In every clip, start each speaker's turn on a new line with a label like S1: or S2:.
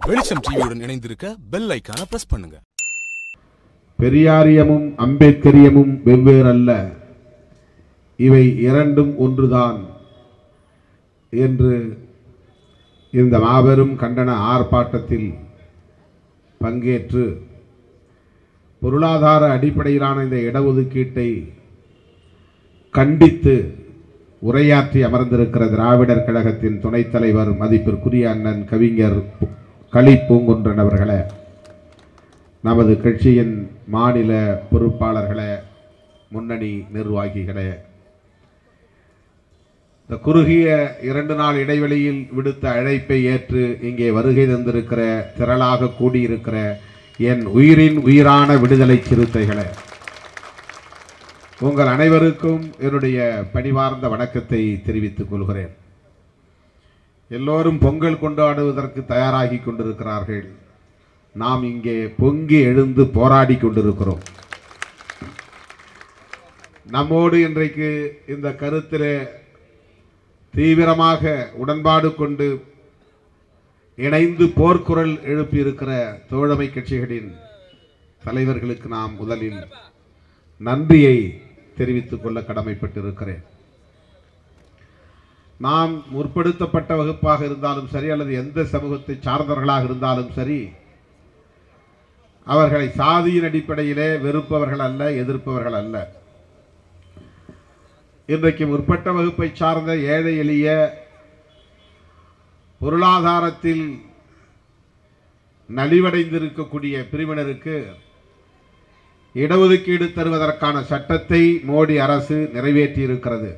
S1: வெளிச்சம் டிவியுடன் இணைந்திருக்க பெல் ஐக்கான பிரஸ் பண்ணுங்க
S2: பெரியாரியமும் அம்பேத்கரியமும் வெவ்வேறல்ல இவை இரண்டும் ஒன்றுதான் என்று இந்த மாபெரும் கண்டன ஆர்ப்பாட்டத்தில் பங்கேற்று பொருளாதார அடிப்படையிலான இந்த இடஒதுக்கீட்டை கண்டித்து உரையாற்றி அமர்ந்திருக்கிற திராவிடர் கழகத்தின் துணைத் தலைவர் மதிப்பிற்குரிய அண்ணன் கவிஞர் களி பூங்குன்றன் அவர்களே நமது கட்சியின் மாநில பொறுப்பாளர்களே முன்னணி நிர்வாகிகளே இந்த குறுகிய இரண்டு நாள் இடைவெளியில் விடுத்த அழைப்பை ஏற்று இங்கே வருகை தந்திருக்கிற திரளாக கூடியிருக்கிற என் உயிரின் உயிரான விடுதலை சிறுத்தைகளே உங்கள் அனைவருக்கும் என்னுடைய பணிவார்ந்த வணக்கத்தை தெரிவித்துக் கொள்கிறேன் எல்லோரும் பொங்கல் கொண்டாடுவதற்கு தயாராகி கொண்டிருக்கிறார்கள் நாம் இங்கே பொங்கி எழுந்து போராடி கொண்டிருக்கிறோம் நம்மோடு இன்றைக்கு இந்த கருத்திலே தீவிரமாக உடன்பாடு கொண்டு இணைந்து போர்க்குரல் எழுப்பியிருக்கிற தோழமை கட்சிகளின் தலைவர்களுக்கு நாம் முதலில் நன்றியை தெரிவித்துக் கொள்ள கடமைப்பட்டிருக்கிறேன் நாம் முற்படுத்தப்பட்ட வகுப்பாக இருந்தாலும் சரி அல்லது எந்த சமூகத்தை சார்ந்தவர்களாக இருந்தாலும் சரி அவர்களை சாதியின் அடிப்படையிலே வெறுப்பவர்கள் அல்ல எதிர்ப்பவர்கள் அல்ல இன்றைக்கு முற்பட்ட வகுப்பை சார்ந்த ஏழை எளிய பொருளாதாரத்தில் நலிவடைந்திருக்கக்கூடிய பிரிவினருக்கு இடஒதுக்கீடு தருவதற்கான சட்டத்தை மோடி அரசு நிறைவேற்றி இருக்கிறது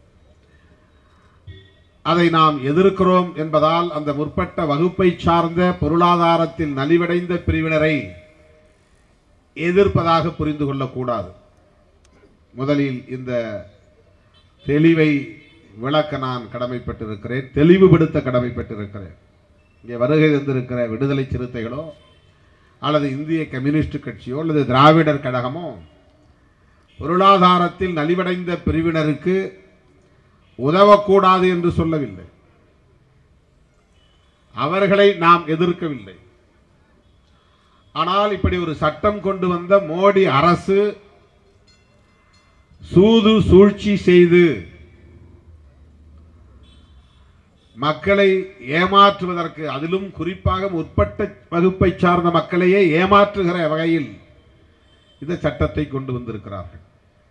S2: அதை நாம் எதிர்க்கிறோம் என்பதால் அந்த முற்பட்ட வகுப்பை சார்ந்த பொருளாதாரத்தில் நலிவடைந்த பிரிவினரை எதிர்ப்பதாக புரிந்து கொள்ளக்கூடாது முதலில் இந்த தெளிவை விளக்க நான் கடமைப்பட்டிருக்கிறேன் தெளிவுபடுத்த கடமைப்பட்டிருக்கிறேன் இங்கே வருகை தந்திருக்கிற விடுதலை சிறுத்தைகளோ அல்லது இந்திய கம்யூனிஸ்ட் கட்சியோ அல்லது திராவிடர் கழகமோ பொருளாதாரத்தில் நலிவடைந்த பிரிவினருக்கு உதவக்கூடாது என்று சொல்லவில்லை அவர்களை நாம் எதிர்க்கவில்லை ஆனால் இப்படி ஒரு சட்டம் கொண்டு வந்த மோடி அரசு சூது சூழ்ச்சி செய்து மக்களை ஏமாற்றுவதற்கு அதிலும் குறிப்பாக முற்பட்ட வகுப்பை சார்ந்த மக்களையே ஏமாற்றுகிற வகையில் இந்த சட்டத்தை கொண்டு வந்திருக்கிறார்கள்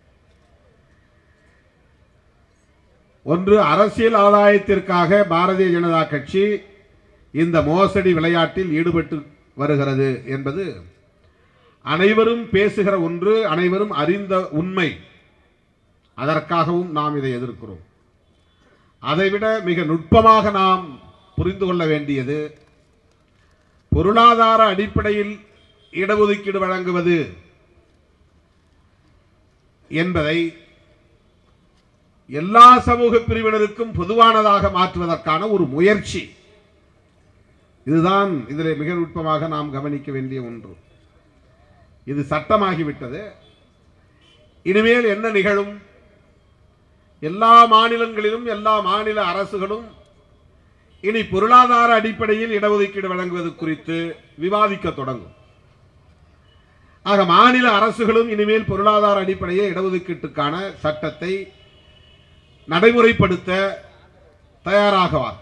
S2: ஒன்று அரசியல் ஆதாயத்திற்காக பாரதிய ஜனதா கட்சி இந்த மோசடி விளையாட்டில் ஈடுபட்டு வருகிறது என்பது அனைவரும் பேசுகிற ஒன்று அனைவரும் அறிந்த உண்மை அதற்காகவும் நாம் இதை எதிர்க்கிறோம் அதைவிட மிக நுட்பமாக நாம் புரிந்து கொள்ள வேண்டியது பொருளாதார அடிப்படையில் இடஒதுக்கீடு வழங்குவது என்பதை எல்லா சமூக பிரிவினருக்கும் பொதுவானதாக மாற்றுவதற்கான ஒரு முயற்சி இதுதான் இதில் மிக நுட்பமாக நாம் கவனிக்க வேண்டிய ஒன்று இது சட்டமாகிவிட்டது இனிமேல் என்ன நிகழும் எல்லா மாநிலங்களிலும் எல்லா மாநில அரசுகளும் இனி பொருளாதார அடிப்படையில் இடஒதுக்கீடு வழங்குவது குறித்து விவாதிக்க தொடங்கும் ஆக மாநில அரசுகளும் இனிமேல் பொருளாதார அடிப்படையில் இடஒதுக்கீட்டுக்கான சட்டத்தை நடைமுறைப்படுத்த தயாராகுவார்கள்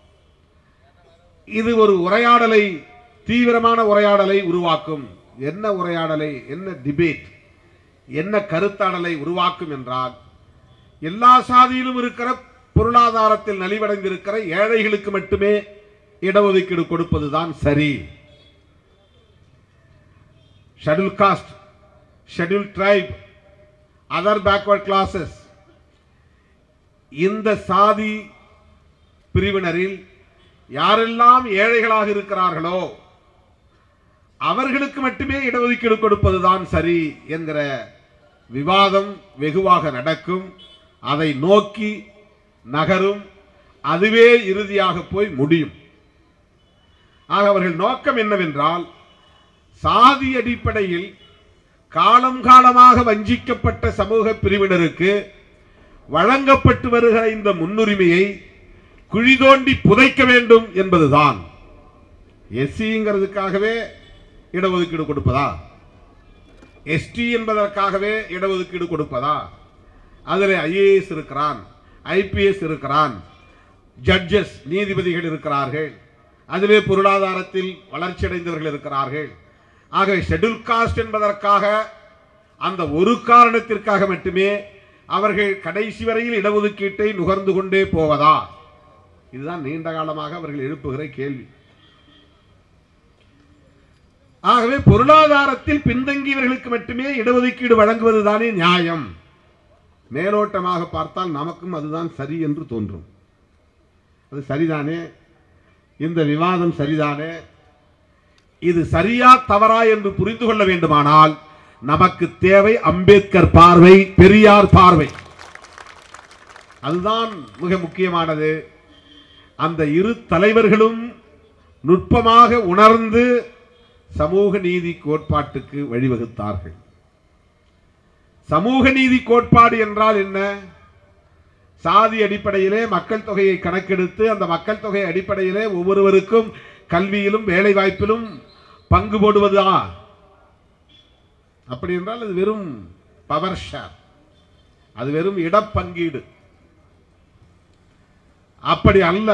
S2: இது ஒரு உரையாடலை தீவிரமான உரையாடலை உருவாக்கும் என்ன உரையாடலை என்ன டிபேட் என்ன கருத்தாடலை உருவாக்கும் என்றால் எல்லா சாதியிலும் இருக்கிற பொருளாதாரத்தில் நலிவடைந்திருக்கிற ஏழைகளுக்கு மட்டுமே இடஒதுக்கீடு கொடுப்பதுதான் சரி schedule caste schedule tribe other backward classes இந்த சாதி பிரிவினரில் யாரெல்லாம் ஏழைகளாக இருக்கிறார்களோ அவர்களுக்கு மட்டுமே இடஒதுக்கீடு கொடுப்பதுதான் சரி என்கிற விவாதம் வெகுவாக நடக்கும் அதை நோக்கி நகரும் அதுவே இறுதியாக போய் முடியும் ஆக அவர்கள் நோக்கம் என்னவென்றால் சாதி அடிப்படையில் காலம் காலமாக வஞ்சிக்கப்பட்ட சமூக பிரிவினருக்கு வழங்கப்பட்டு வருகிற இந்த முன்னுரிமையை குழி தோண்டி புதைக்க வேண்டும் என்பதுதான் எஸ்சிங்கிறதுக்காகவே இடஒதுக்கீடு கொடுப்பதா எஸ்டி என்பதற்காகவே இடஒதுக்கீடு கொடுப்பதா அதில் ஐஏஎஸ் இருக்கிறான் ஐபிஎஸ் இருக்கிறான் ஜட்ஜஸ் நீதிபதிகள் இருக்கிறார்கள் அதிலே பொருளாதாரத்தில் வளர்ச்சியடைந்தவர்கள் இருக்கிறார்கள் ஆகவே ஷெட்யூல் காஸ்ட் என்பதற்காக அந்த ஒரு காரணத்திற்காக மட்டுமே அவர்கள் கடைசி வரையில் இடஒதுக்கீட்டை நுகர்ந்து கொண்டே போவதா இதுதான் நீண்ட காலமாக அவர்கள் எழுப்புகிற கேள்வி ஆகவே பொருளாதாரத்தில் பின்தங்கியவர்களுக்கு மட்டுமே இடஒதுக்கீடு வழங்குவதுதானே நியாயம் மேலோட்டமாக பார்த்தால் நமக்கும் அதுதான் சரி என்று தோன்றும் அது சரிதானே இந்த விவாதம் சரிதானே இது சரியா தவறா என்று புரிந்து கொள்ள வேண்டுமானால் நமக்கு தேவை அம்பேத்கர் பார்வை பெரியார் பார்வை அதுதான் மிக முக்கியமானது அந்த இரு தலைவர்களும் நுட்பமாக உணர்ந்து சமூக நீதி கோட்பாட்டுக்கு வழிவகுத்தார்கள் சமூக நீதி கோட்பாடு என்றால் என்ன சாதி அடிப்படையிலே மக்கள் தொகையை கணக்கெடுத்து அந்த மக்கள் தொகை அடிப்படையிலே ஒவ்வொருவருக்கும் கல்வியிலும் வேலை வாய்ப்பிலும் பங்கு போடுவதா அப்படி என்றால் அது வெறும் பவர் ஷேர் அது வெறும் இடப்பங்கீடு அப்படி அல்ல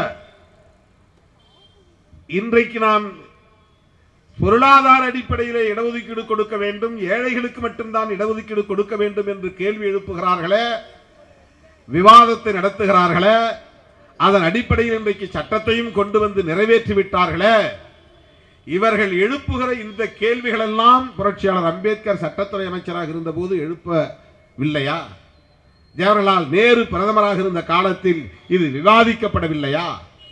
S2: இன்றைக்கு நாம் பொருளாதார அடிப்படையிலே இடஒதுக்கீடு கொடுக்க வேண்டும் ஏழைகளுக்கு மட்டும்தான் இடஒதுக்கீடு கொடுக்க வேண்டும் என்று கேள்வி எழுப்புகிறார்களே விவாதத்தை நடத்துகிறார்களே அதன் அடிப்படையில் இன்றைக்கு சட்டத்தையும் கொண்டு வந்து நிறைவேற்றி விட்டார்களே இவர்கள் எழுப்புகிற இந்த கேள்விகள் எல்லாம் புரட்சியாளர் அம்பேத்கர் சட்டத்துறை அமைச்சராக இருந்தபோது எழுப்பவில்லையா ஜவஹர்லால் நேரு பிரதமராக இருந்த காலத்தில் இது விவாதிக்கப்படவில்லையா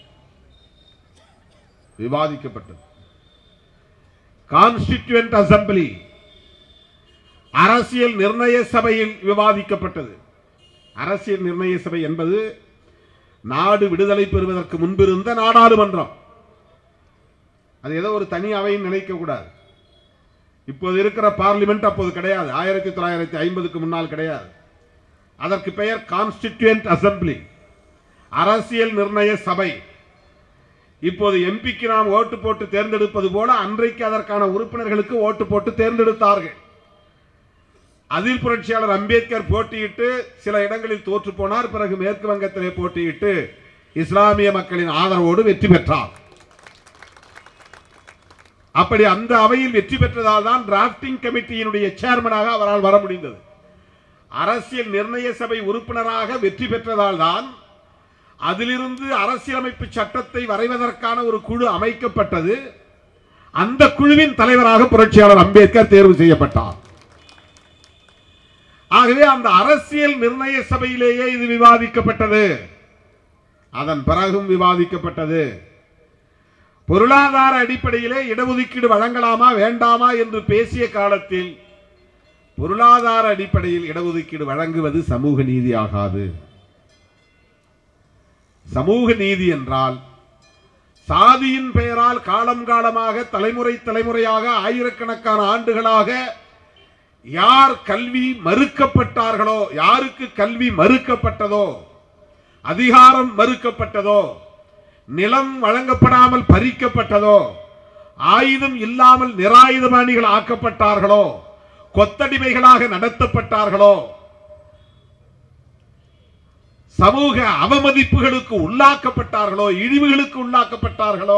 S2: விவாதிக்கப்பட்டது கான்ஸ்டிடியூண்ட் அசம்பிளி அரசியல் நிர்ணய சபையில் விவாதிக்கப்பட்டது அரசியல் நிர்ணய சபை என்பது நாடு விடுதலை பெறுவதற்கு முன்பிருந்த நாடாளுமன்றம் அது ஏதோ ஒரு தனி அவைன்னு நினைக்க கூடாது இப்போது இருக்கிற பார்லிமெண்ட் அப்போது கிடையாது ஆயிரத்தி தொள்ளாயிரத்தி ஐம்பதுக்கு முன்னால் கிடையாது அதற்கு பெயர் கான்ஸ்டிடியூண்ட் அசம்பிளி அரசியல் நிர்ணய சபை இப்போது எம்பிக்கு நாம் ஓட்டு போட்டு தேர்ந்தெடுப்பது போல அன்றைக்கு அதற்கான உறுப்பினர்களுக்கு ஓட்டு போட்டு தேர்ந்தெடுத்தார்கள் அதில் புரட்சியாளர் அம்பேத்கர் போட்டியிட்டு சில இடங்களில் தோற்று போனார் பிறகு மேற்கு வங்கத்திலே போட்டியிட்டு இஸ்லாமிய மக்களின் ஆதரவோடு வெற்றி பெற்றார் அப்படி அந்த அவையில் வெற்றி பெற்றதால் தான் டிராப்டிங் கமிட்டியினுடைய சேர்மனாக அவரால் வர முடிந்தது அரசியல் நிர்ணய சபை உறுப்பினராக வெற்றி பெற்றதால் தான் அதிலிருந்து அரசியலமைப்பு சட்டத்தை வரைவதற்கான ஒரு குழு அமைக்கப்பட்டது அந்த குழுவின் தலைவராக புரட்சியாளர் அம்பேத்கர் தேர்வு செய்யப்பட்டார் ஆகவே அந்த அரசியல் நிர்ணய சபையிலேயே இது விவாதிக்கப்பட்டது அதன் பிறகும் விவாதிக்கப்பட்டது பொருளாதார அடிப்படையிலே இடஒதுக்கீடு வழங்கலாமா வேண்டாமா என்று பேசிய காலத்தில் பொருளாதார அடிப்படையில் இடஒதுக்கீடு வழங்குவது சமூக நீதி ஆகாது சமூக நீதி என்றால் சாதியின் பெயரால் காலம் காலமாக தலைமுறை தலைமுறையாக ஆயிரக்கணக்கான ஆண்டுகளாக யார் கல்வி மறுக்கப்பட்டார்களோ யாருக்கு கல்வி மறுக்கப்பட்டதோ அதிகாரம் மறுக்கப்பட்டதோ நிலம் வழங்கப்படாமல் பறிக்கப்பட்டதோ ஆயுதம் இல்லாமல் நிராயுதபாணிகள் ஆக்கப்பட்டார்களோ கொத்தடிமைகளாக நடத்தப்பட்டார்களோ சமூக அவமதிப்புகளுக்கு உள்ளாக்கப்பட்டார்களோ இழிவுகளுக்கு உள்ளாக்கப்பட்டார்களோ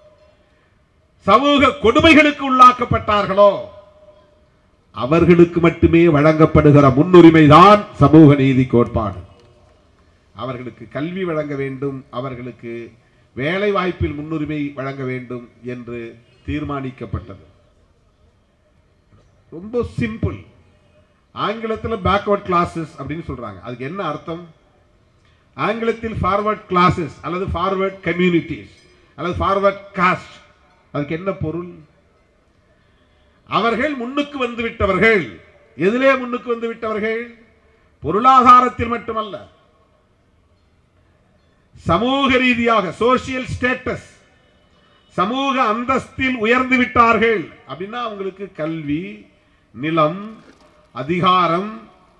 S2: சமூக கொடுமைகளுக்கு உள்ளாக்கப்பட்டார்களோ அவர்களுக்கு மட்டுமே வழங்கப்படுகிற முன்னுரிமை தான் சமூக நீதி கோட்பாடு அவர்களுக்கு கல்வி வழங்க வேண்டும் அவர்களுக்கு வேலை வாய்ப்பில் முன்னுரிமை வழங்க வேண்டும் என்று தீர்மானிக்கப்பட்டது ரொம்ப சிம்பிள் ஆங்கிலத்தில் பேக்வர்ட் கிளாஸஸ் அப்படின்னு சொல்றாங்க அதுக்கு என்ன அர்த்தம் ஆங்கிலத்தில் ஃபார்வர்ட் கிளாஸஸ் அல்லது ஃபார்வர்ட் கம்யூனிட்டிஸ் அல்லது ஃபார்வர்ட் காஸ்ட் அதுக்கு என்ன பொருள் அவர்கள் முன்னுக்கு வந்து விட்டவர்கள் எதிலே முன்னுக்கு வந்து விட்டவர்கள் பொருளாதாரத்தில் மட்டுமல்ல சமூக ரீதியாக சோசியல் ஸ்டேட்டஸ் சமூக அந்தஸ்தில் உயர்ந்து விட்டார்கள் அப்படின்னா அவங்களுக்கு கல்வி நிலம் அதிகாரம்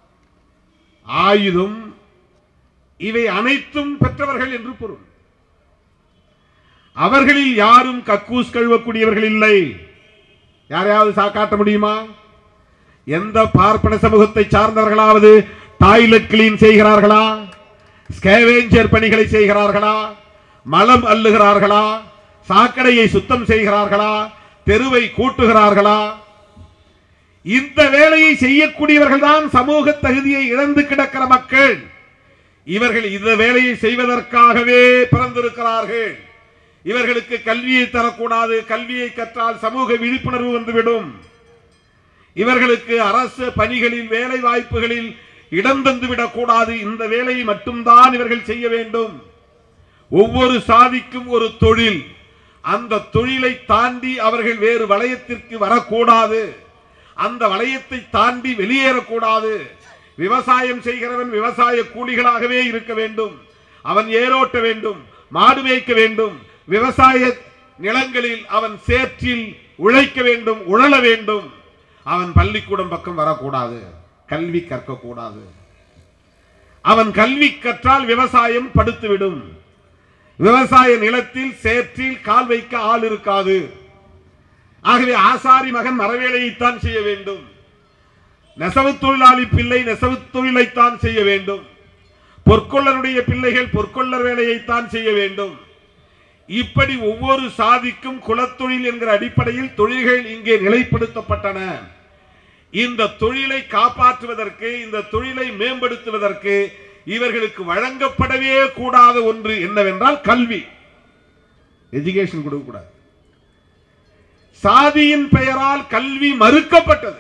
S2: ஆயுதம் இவை அனைத்தும் பெற்றவர்கள் என்று பொருள் அவர்களில் யாரும் கக்கூஸ் கழுவக்கூடியவர்கள் இல்லை யாரையாவது சாக்காட்ட முடியுமா எந்த பார்ப்பன சமூகத்தை சார்ந்தவர்களாவது டாய்லெட் கிளீன் செய்கிறார்களா ஸ்கேவேஞ்சர் பணிகளை செய்கிறார்களா மலம் அள்ளுகிறார்களா சாக்கடையை சுத்தம் செய்கிறார்களா தெருவை கூட்டுகிறார்களா இந்த வேலையை செய்யக்கூடியவர்கள் தான் சமூக தகுதியை இழந்து கிடக்கிற மக்கள் இவர்கள் இந்த வேலையை செய்வதற்காகவே பிறந்திருக்கிறார்கள் இவர்களுக்கு கல்வியை தரக்கூடாது கல்வியை கற்றால் சமூக விழிப்புணர்வு வந்துவிடும் இவர்களுக்கு அரசு பணிகளில் வேலை வாய்ப்புகளில் இடம் தந்துவிடக் கூடாது இந்த வேலையை மட்டும்தான் இவர்கள் செய்ய வேண்டும் ஒவ்வொரு சாதிக்கும் ஒரு தொழில் அந்த தொழிலை தாண்டி அவர்கள் வேறு வளையத்திற்கு வரக்கூடாது அந்த வளையத்தை தாண்டி வெளியேறக்கூடாது விவசாயம் செய்கிறவன் விவசாய கூலிகளாகவே இருக்க வேண்டும் அவன் ஏரோட்ட வேண்டும் மாடு மேய்க்க வேண்டும் விவசாய நிலங்களில் அவன் சேற்றில் உழைக்க வேண்டும் உழல வேண்டும் அவன் பள்ளிக்கூடம் பக்கம் வரக்கூடாது கல்வி கற்கக்கூடாது அவன் கல்வி கற்றால் விவசாயம் படுத்துவிடும் விவசாய நிலத்தில் சேற்றில் கால் வைக்க ஆள் இருக்காது ஆகவே ஆசாரி மகன் மரவேலையைத்தான் செய்ய வேண்டும் நெசவு தொழிலாளி பிள்ளை நெசவு தொழிலைத்தான் செய்ய வேண்டும் பொற்கொள்ளருடைய பிள்ளைகள் பொற்கொள்ளர் வேலையைத்தான் செய்ய வேண்டும் இப்படி ஒவ்வொரு சாதிக்கும் குலத்தொழில் என்கிற அடிப்படையில் தொழில்கள் இங்கே நிலைப்படுத்தப்பட்டன இந்த தொழிலை காப்பாற்றுவதற்கு இந்த தொழிலை மேம்படுத்துவதற்கு இவர்களுக்கு வழங்கப்படவே கூடாத ஒன்று என்னவென்றால் கல்வி எஜுகேஷன் கொடுக்கக்கூடாது சாதியின் பெயரால் கல்வி மறுக்கப்பட்டது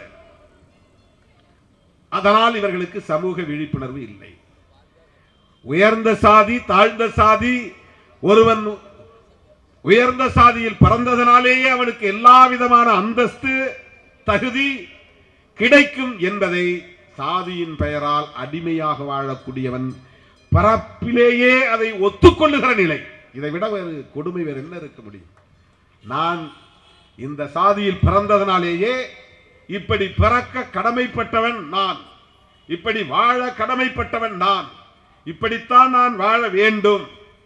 S2: அதனால் இவர்களுக்கு சமூக விழிப்புணர்வு இல்லை உயர்ந்த சாதி தாழ்ந்த சாதி ஒருவன் உயர்ந்த சாதியில் பிறந்ததனாலேயே அவனுக்கு எல்லா விதமான அந்தஸ்து தகுதி கிடைக்கும் என்பதை சாதியின் பெயரால் அடிமையாக வாழக்கூடியவன் பரப்பிலேயே அதை ஒத்துக்கொள்ளுகிற நிலை இதை விட வேறு கொடுமை வேறு என்ன இருக்க முடியும் நான் இந்த சாதியில் பிறந்ததனாலேயே இப்படி பிறக்க கடமைப்பட்டவன் நான் இப்படி வாழ கடமைப்பட்டவன் நான் இப்படித்தான் நான் வாழ வேண்டும்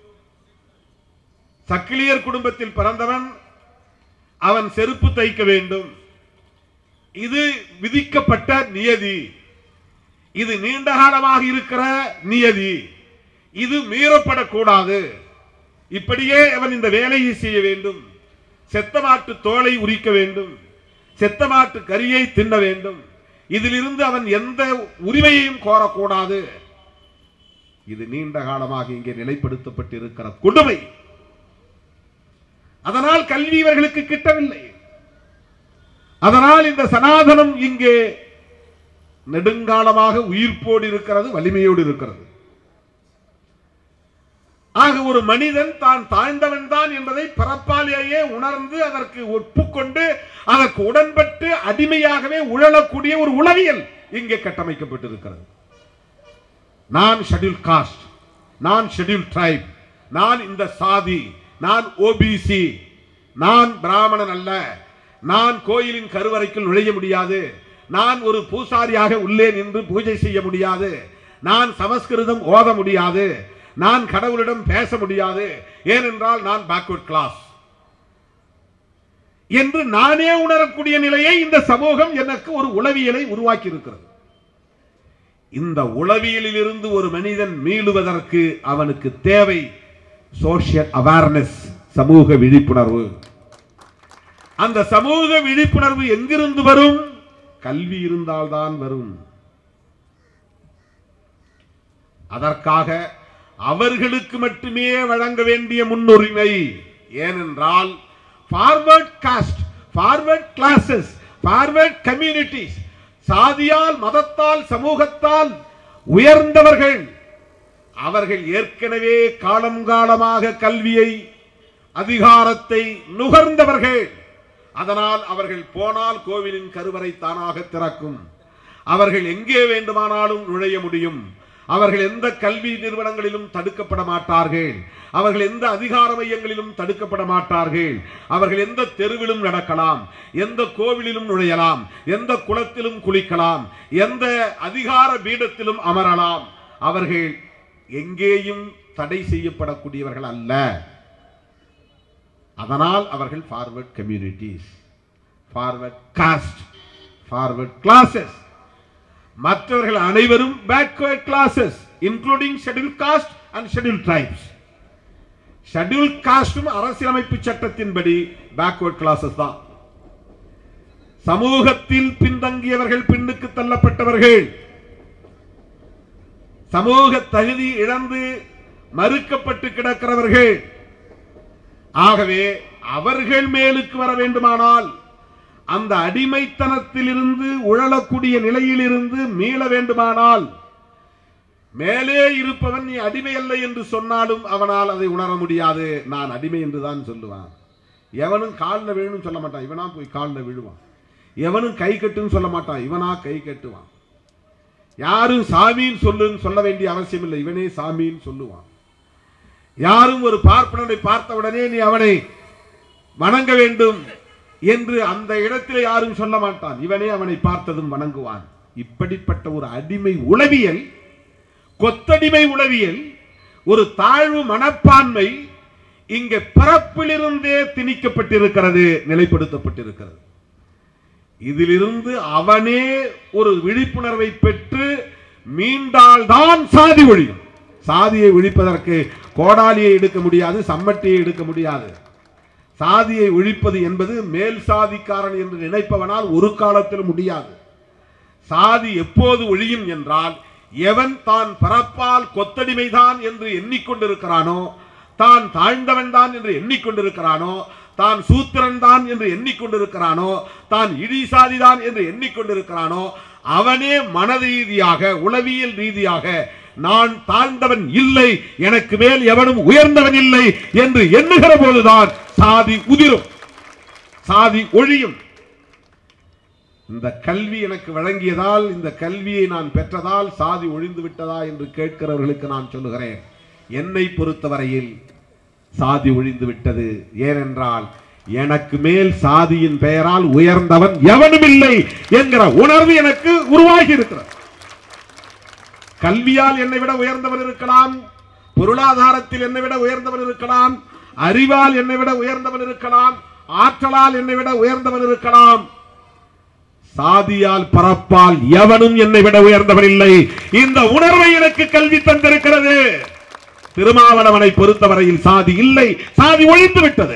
S2: சக்கிலியர் குடும்பத்தில் பிறந்தவன் அவன் செருப்பு தைக்க வேண்டும் இது விதிக்கப்பட்ட நியதி இது நீண்ட காலமாக இருக்கிற நியதி இது மீறப்படக்கூடாது இப்படியே அவன் இந்த வேலையை செய்ய வேண்டும் செத்த மாட்டு தோலை உரிக்க வேண்டும் செத்த மாட்டு கரியை தின்ன வேண்டும் இதிலிருந்து அவன் எந்த உரிமையையும் கோரக்கூடாது இது நீண்ட காலமாக இங்கே நிலைப்படுத்தப்பட்டிருக்கிற கொடுமை அதனால் கல்வி இவர்களுக்கு கிட்டவில்லை அதனால் இந்த சனாதனம் இங்கே நெடுங்காலமாக உயிர்ப்போடு இருக்கிறது வலிமையோடு இருக்கிறது ஆக ஒரு மனிதன் தான் தாழ்ந்தவன் தான் என்பதை பிறப்பாலேயே உணர்ந்து அதற்கு ஒப்புக்கொண்டு அதற்கு உடன்பட்டு அடிமையாகவே உழலக்கூடிய ஒரு உளவியல் இங்கே கட்டமைக்கப்பட்டிருக்கிறது நான் ஷெட்யூல் காஸ்ட் நான் ஷெட்யூல் ட்ரைப் நான் இந்த சாதி நான் ஓபிசி நான் பிராமணன் அல்ல நான் கோயிலின் கருவறைக்குள் நுழைய முடியாது நான் ஒரு பூசாரியாக உள்ளே நின்று பூஜை செய்ய முடியாது நான் சமஸ்கிருதம் ஓத முடியாது நான் கடவுளிடம் பேச முடியாது ஏனென்றால் நான் பேக்வர்ட் கிளாஸ் என்று நானே உணரக்கூடிய நிலையை இந்த சமூகம் எனக்கு ஒரு உளவியலை உருவாக்கி இருக்கிறது இந்த உளவியலில் இருந்து ஒரு மனிதன் மீளுவதற்கு அவனுக்கு தேவை சோஷியல் அவேர்னஸ் சமூக விழிப்புணர்வு அந்த சமூக விழிப்புணர்வு எங்கிருந்து வரும் கல்வி இருந்தால்தான் வரும் அதற்காக அவர்களுக்கு மட்டுமே வழங்க வேண்டிய முன்னுரிமை ஏனென்றால் forward caste forward classes forward communities சாதியால் மதத்தால் சமூகத்தால் உயர்ந்தவர்கள் அவர்கள் ஏற்கனவே காலம் காலமாக கல்வியை அதிகாரத்தை நுகர்ந்தவர்கள் அதனால் அவர்கள் போனால் கோவிலின் கருவறை தானாக திறக்கும் அவர்கள் எங்கே வேண்டுமானாலும் நுழைய முடியும் அவர்கள் எந்த கல்வி நிறுவனங்களிலும் தடுக்கப்பட மாட்டார்கள் அவர்கள் எந்த அதிகார மையங்களிலும் தடுக்கப்பட மாட்டார்கள் அவர்கள் எந்த தெருவிலும் நடக்கலாம் எந்த கோவிலிலும் நுழையலாம் எந்த குளத்திலும் குளிக்கலாம் எந்த அதிகார பீடத்திலும் அமரலாம் அவர்கள் எங்கேயும் தடை செய்யப்படக்கூடியவர்கள் அல்ல அதனால் அவர்கள் forward communities forward caste forward classes மற்றவர்கள் அனைவரும் backward classes including schedule caste and schedule tribes schedule காஸ்டும் அரசியலமைப்பு சட்டத்தின்படி பேக்வர்ட் கிளாஸஸ் தான் சமூகத்தில் பின்தங்கியவர்கள் பின்னுக்கு தள்ளப்பட்டவர்கள் சமூக தகுதி இழந்து மறுக்கப்பட்டு கிடக்கிறவர்கள் ஆகவே அவர்கள் மேலுக்கு வர வேண்டுமானால் அந்த அடிமைத்தனத்திலிருந்து உழலக்கூடிய நிலையிலிருந்து மீள வேண்டுமானால் மேலே இருப்பவன் நீ அடிமை அல்ல என்று சொன்னாலும் அவனால் அதை உணர முடியாது நான் அடிமை என்று தான் சொல்லுவான் எவனும் காலில் விழுன்னு சொல்ல மாட்டான் இவனா போய் காலில் விழுவான் எவனும் கை கட்டுன்னு சொல்ல மாட்டான் இவனா கை கட்டுவான் யாரும் சாமின்னு சொல்லுன்னு சொல்ல வேண்டிய அவசியம் இல்லை இவனே சாமின்னு சொல்லுவான் யாரும் ஒரு பார்ப்பனனை பார்த்த உடனே நீ அவனை வணங்க வேண்டும் என்று அந்த இடத்தில் யாரும் சொல்ல மாட்டான் இவனே அவனை பார்த்ததும் வணங்குவான் இப்படிப்பட்ட ஒரு அடிமை உளவியல் கொத்தடிமை உளவியல் ஒரு தாழ்வு மனப்பான்மை இங்கே பிறப்பிலிருந்தே திணிக்கப்பட்டிருக்கிறது நிலைப்படுத்தப்பட்டிருக்கிறது இதிலிருந்து அவனே ஒரு விழிப்புணர்வை பெற்று மீண்டால்தான் சாதி ஒழியும் சாதியை ஒழிப்பதற்கு கோடாலியை எடுக்க முடியாது சம்மட்டியை எடுக்க முடியாது சாதியை ஒழிப்பது என்பது மேல் சாதிக்காரன் என்று நினைப்பவனால் ஒரு காலத்தில் முடியாது சாதி எப்போது ஒழியும் என்றால் எவன் தான் பரப்பால் கொத்தடிமைதான் என்று எண்ணிக்கொண்டிருக்கிறானோ தான் தாழ்ந்தவன் தான் என்று எண்ணிக்கொண்டிருக்கிறானோ தான் சூத்திரன் தான் என்று எண்ணிக்கொண்டிருக்கிறானோ தான் இடிசாதிதான் என்று எண்ணிக்கொண்டிருக்கிறானோ அவனே மன ரீதியாக உளவியல் ரீதியாக நான் தாழ்ந்தவன் இல்லை எனக்கு மேல் எவனும் உயர்ந்தவன் இல்லை என்று எண்ணுகிற போதுதான் சாதி உதிரும் சாதி ஒழியும் இந்த கல்வி எனக்கு வழங்கியதால் இந்த கல்வியை நான் பெற்றதால் சாதி ஒழிந்து விட்டதா என்று கேட்கிறவர்களுக்கு நான் சொல்லுகிறேன் என்னை பொறுத்தவரையில் சாதி ஒழிந்து விட்டது ஏனென்றால் எனக்கு மேல் சாதியின் பெயரால் உயர்ந்தவன் எவனும் இல்லை என்கிற உணர்வு எனக்கு உருவாகி இருக்கிறது கல்வியால் என்னை விட உயர்ந்தவன் இருக்கலாம் பொருளாதாரத்தில் என்னை விட உயர்ந்தவன் இருக்கலாம் அறிவால் என்னை விட உயர்ந்தவன் இருக்கலாம் ஆற்றலால் என்னை விட உயர்ந்தவன் இருக்கலாம் சாதியால் பரப்பால் எவனும் என்னை விட உயர்ந்தவன் இல்லை இந்த உணர்வை எனக்கு கல்வி தந்திருக்கிறது திருமாவளவனை பொறுத்தவரையில் சாதி இல்லை சாதி ஒழிந்து விட்டது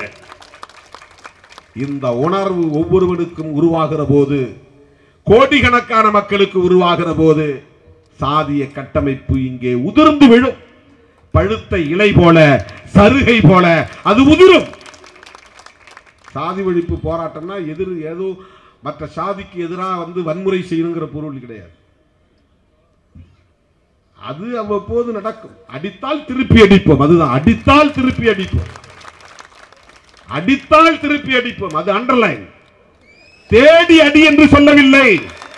S2: இந்த உணர்வு ஒவ்வொருவனுக்கும் உருவாகிற போது கோடிக்கணக்கான மக்களுக்கு உருவாகிற போது சாதிய கட்டமைப்பு இங்கே உதிர்ந்து விழும் பழுத்த இலை போல சருகை போல அது உதிரும் சாதி ஒழிப்பு போராட்டம்னா எதிர் ஏதோ மற்ற சாதிக்கு எதிராக வந்து வன்முறை செய்யணுங்கிற பொருள் கிடையாது அது அவ்வப்போது நடக்கும் அடித்தால் திருப்பி அடிப்போம் அதுதான் அடித்தால் திருப்பி அடிப்போம் அடித்தால் திருப்பி அடிப்போம் அது அண்டர்லைன் தேடி அடி என்று சொல்லவில்லை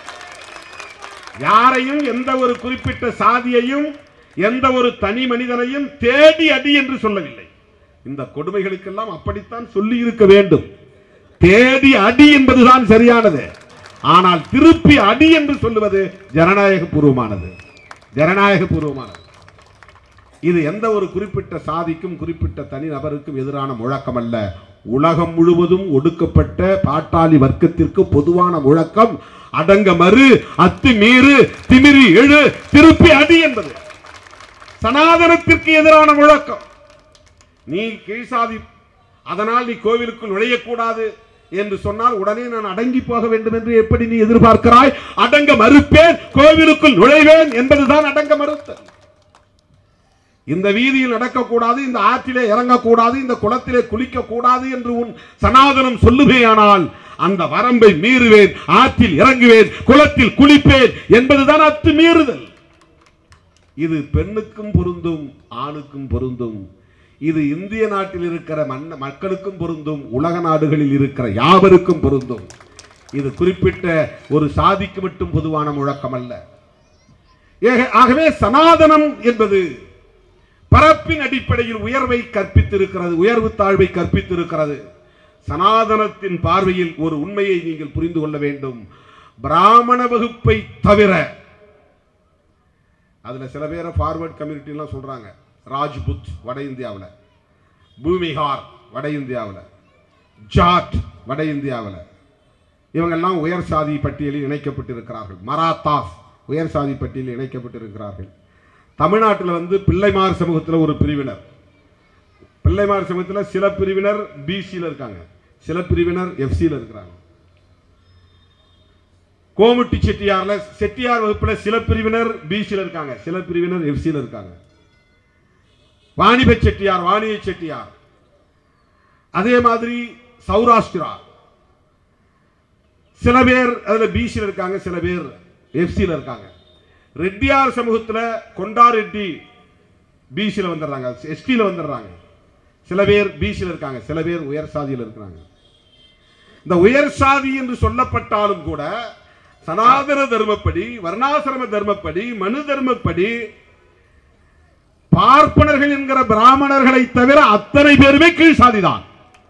S2: யாரையும் எந்த ஒரு குறிப்பிட்ட சாதியையும் எந்த ஒரு தனி மனிதனையும் தேடி அடி என்று சொல்லவில்லை இந்த கொடுமைகளுக்கெல்லாம் அப்படித்தான் சொல்லி இருக்க வேண்டும் தேடி அடி என்பதுதான் சரியானது ஆனால் திருப்பி அடி என்று சொல்லுவது ஜனநாயக பூர்வமானது ஜனநாயக பூர்வமானது இது எந்த ஒரு குறிப்பிட்ட சாதிக்கும் குறிப்பிட்ட தனி நபருக்கும் எதிரான முழக்கம் அல்ல உலகம் முழுவதும் ஒடுக்கப்பட்ட பாட்டாளி வர்க்கத்திற்கு பொதுவான முழக்கம் அடங்க மறு அத்து மீறு திமிரி எழு திருப்பி அடி என்பது சனாதனத்திற்கு எதிரான முழக்கம் நீ கீழ்சாதி அதனால் நீ கோவிலுக்குள் நுழையக்கூடாது என்று சொன்னால் உடனே நான் அடங்கி போக வேண்டும் என்று எப்படி நீ எதிர்பார்க்கிறாய் அடங்க மறுப்பேன் கோவிலுக்குள் நுழைவேன் என்பதுதான் அடங்க மறுத்தல் இந்த வீதியில் நடக்கக்கூடாது இந்த ஆற்றிலே இறங்கக்கூடாது இந்த குளத்திலே குளிக்க கூடாது என்று உன் சனாதனம் சொல்லுவேயானால் அந்த வரம்பை மீறுவேன் ஆற்றில் இறங்குவேன் குளத்தில் குளிப்பேன் என்பதுதான் அத்து மீறுதல் இது பெண்ணுக்கும் பொருந்தும் ஆணுக்கும் பொருந்தும் இது இந்திய நாட்டில் இருக்கிற மன்ன மக்களுக்கும் பொருந்தும் உலக நாடுகளில் இருக்கிற யாவருக்கும் பொருந்தும் இது குறிப்பிட்ட ஒரு சாதிக்கு மட்டும் பொதுவான முழக்கம் அல்ல ஏக- ஆகவே சனாதனம் என்பது பரப்பின் அடிப்படையில் உயர்வை கற்பித்திருக்கிறது உயர்வு தாழ்வை கற்பித்திருக்கிறது சனாதனத்தின் பார்வையில் ஒரு உண்மையை நீங்கள் புரிந்து கொள்ள வேண்டும் பிராமண வகுப்பை தவிர அதுல சில பேரை ஃபார்வர்ட் கம்யூனிட்டி எல்லாம் சொல்றாங்க ராஜ்புத் வட இந்தியாவில் பூமிஹார் வட இந்தியாவில் ஜாட் வட இந்தியாவில் இவங்கெல்லாம் உயர் சாதி பட்டியலில் இணைக்கப்பட்டிருக்கிறார்கள் மராத்தாஸ் உயர் சாதி பட்டியலில் இணைக்கப்பட்டிருக்கிறார்கள் தமிழ்நாட்டில் வந்து பிள்ளைமார் சமூகத்தில் ஒரு பிரிவினர் பிள்ளைமார் சமூகத்தில் சில பிரிவினர் பிசியில் இருக்காங்க சில பிரிவினர் எஃப்சியில் இருக்கிறாங்க கோமுட்டி செட்டியார்ல செட்டியார் வகுப்புல சில பிரிவினர் பிசியில் இருக்காங்க சில பிரிவினர் எஃப்சியில் இருக்காங்க வாணிப செட்டியார் வாணிய செட்டியார் அதே மாதிரி சௌராஷ்டிரா சில பேர் அதுல பிசியில் இருக்காங்க சில பேர் எஃப்சியில் இருக்காங்க ரெட்டியார் சமூகத்துல கொண்டா ரெட்டி பிசியில் வந்துடுறாங்க எஸ்டியில் வந்துடுறாங்க சில பேர் பிசியில் இருக்காங்க சில பேர் உயர் சாதியில் இருக்கிறாங்க இந்த உயர் சாதி என்று சொல்லப்பட்டாலும் கூட சனாதன தர்மப்படி வர்ணாசிரம தர்மப்படி மனு தர்மப்படி பார்ப்பனர்கள் என்கிற பிராமணர்களை தவிர அத்தனை பேருமே கீழ் சாதிதான்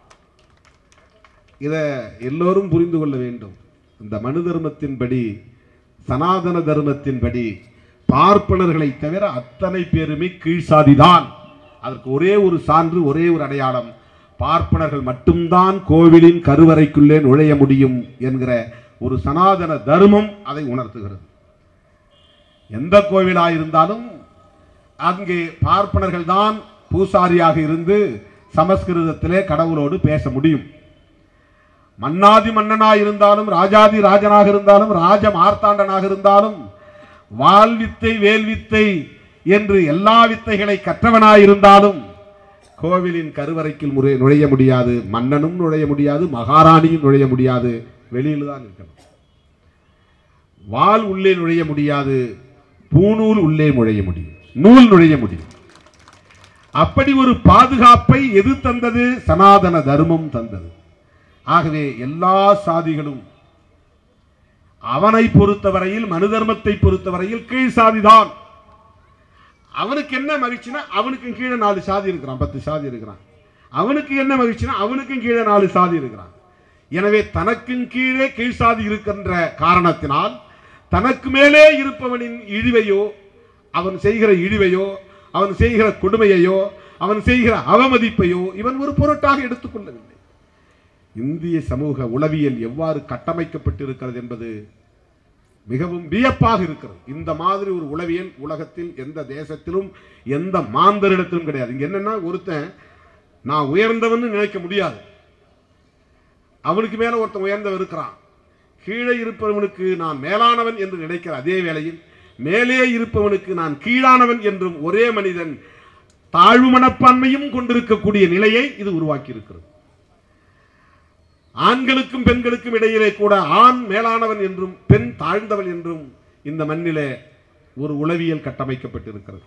S2: இத எல்லோரும் புரிந்து கொள்ள வேண்டும் இந்த மனு தர்மத்தின்படி சனாதன தர்மத்தின்படி பார்ப்பனர்களை தவிர அத்தனை பேருமே கீழ் சாதிதான் அதற்கு ஒரே ஒரு சான்று ஒரே ஒரு அடையாளம் பார்ப்பனர்கள் மட்டும்தான் கோவிலின் கருவறைக்குள்ளே நுழைய முடியும் என்கிற ஒரு சனாதன தர்மம் அதை உணர்த்துகிறது எந்த கோவிலாக இருந்தாலும் அங்கே பார்ப்பனர்கள் தான் பூசாரியாக இருந்து சமஸ்கிருதத்திலே கடவுளோடு பேச முடியும் மன்னாதி மன்னனாக இருந்தாலும் ராஜாதி ராஜனாக இருந்தாலும் ராஜ மார்த்தாண்டனாக இருந்தாலும் வாழ்வித்தை வேல்வித்தை என்று எல்லா வித்தைகளை கற்றவனாய் இருந்தாலும் கோவிலின் கருவறைக்குள் முறை நுழைய முடியாது மன்னனும் நுழைய முடியாது மகாராணியும் நுழைய முடியாது வெளியில் தான் இருக்கணும் வாள் உள்ளே நுழைய முடியாது பூநூல் உள்ளே நுழைய முடியும் நூல் நுழைய முடியும் அப்படி ஒரு பாதுகாப்பை எது தந்தது சனாதன தர்மம் தந்தது ஆகவே எல்லா சாதிகளும் அவனை பொறுத்தவரையில் மனு தர்மத்தை பொறுத்தவரையில் கீழ் சாதிதான் அவனுக்கு என்ன மகிழ்ச்சினா அவனுக்கும் கீழே நாலு சாதி இருக்கிறான் பத்து சாதி இருக்கிறான் அவனுக்கு என்ன மகிழ்ச்சினா அவனுக்கும் கீழே நாலு சாதி இருக்கிறான் எனவே தனக்கும் கீழே கீழ் சாதி இருக்கின்ற காரணத்தினால் தனக்கு மேலே இருப்பவனின் இழிவையோ அவன் செய்கிற இழிவையோ அவன் செய்கிற கொடுமையையோ அவன் செய்கிற அவமதிப்பையோ இவன் ஒரு பொருட்டாக எடுத்துக்கொள்ளவில்லை இந்திய சமூக உளவியல் எவ்வாறு கட்டமைக்கப்பட்டிருக்கிறது என்பது மிகவும் வியப்பாக இருக்கிறது இந்த மாதிரி ஒரு உளவியல் உலகத்தில் எந்த தேசத்திலும் எந்த மாந்தரிடத்திலும் கிடையாது இங்க என்னன்னா ஒருத்தன் நான் உயர்ந்தவன் நினைக்க முடியாது அவனுக்கு மேல ஒருத்தன் உயர்ந்தவன் இருக்கிறான் கீழே இருப்பவனுக்கு நான் மேலானவன் என்று நினைக்கிற அதே வேளையில் மேலே இருப்பவனுக்கு நான் கீழானவன் என்றும் ஒரே மனிதன் தாழ்வு மனப்பான்மையும் கொண்டிருக்கக்கூடிய நிலையை இது உருவாக்கி இருக்கிறது ஆண்களுக்கும் பெண்களுக்கும் இடையிலே கூட ஆண் மேலானவன் என்றும் பெண் தாழ்ந்தவன் என்றும் இந்த மண்ணிலே ஒரு உளவியல் கட்டமைக்கப்பட்டிருக்கிறது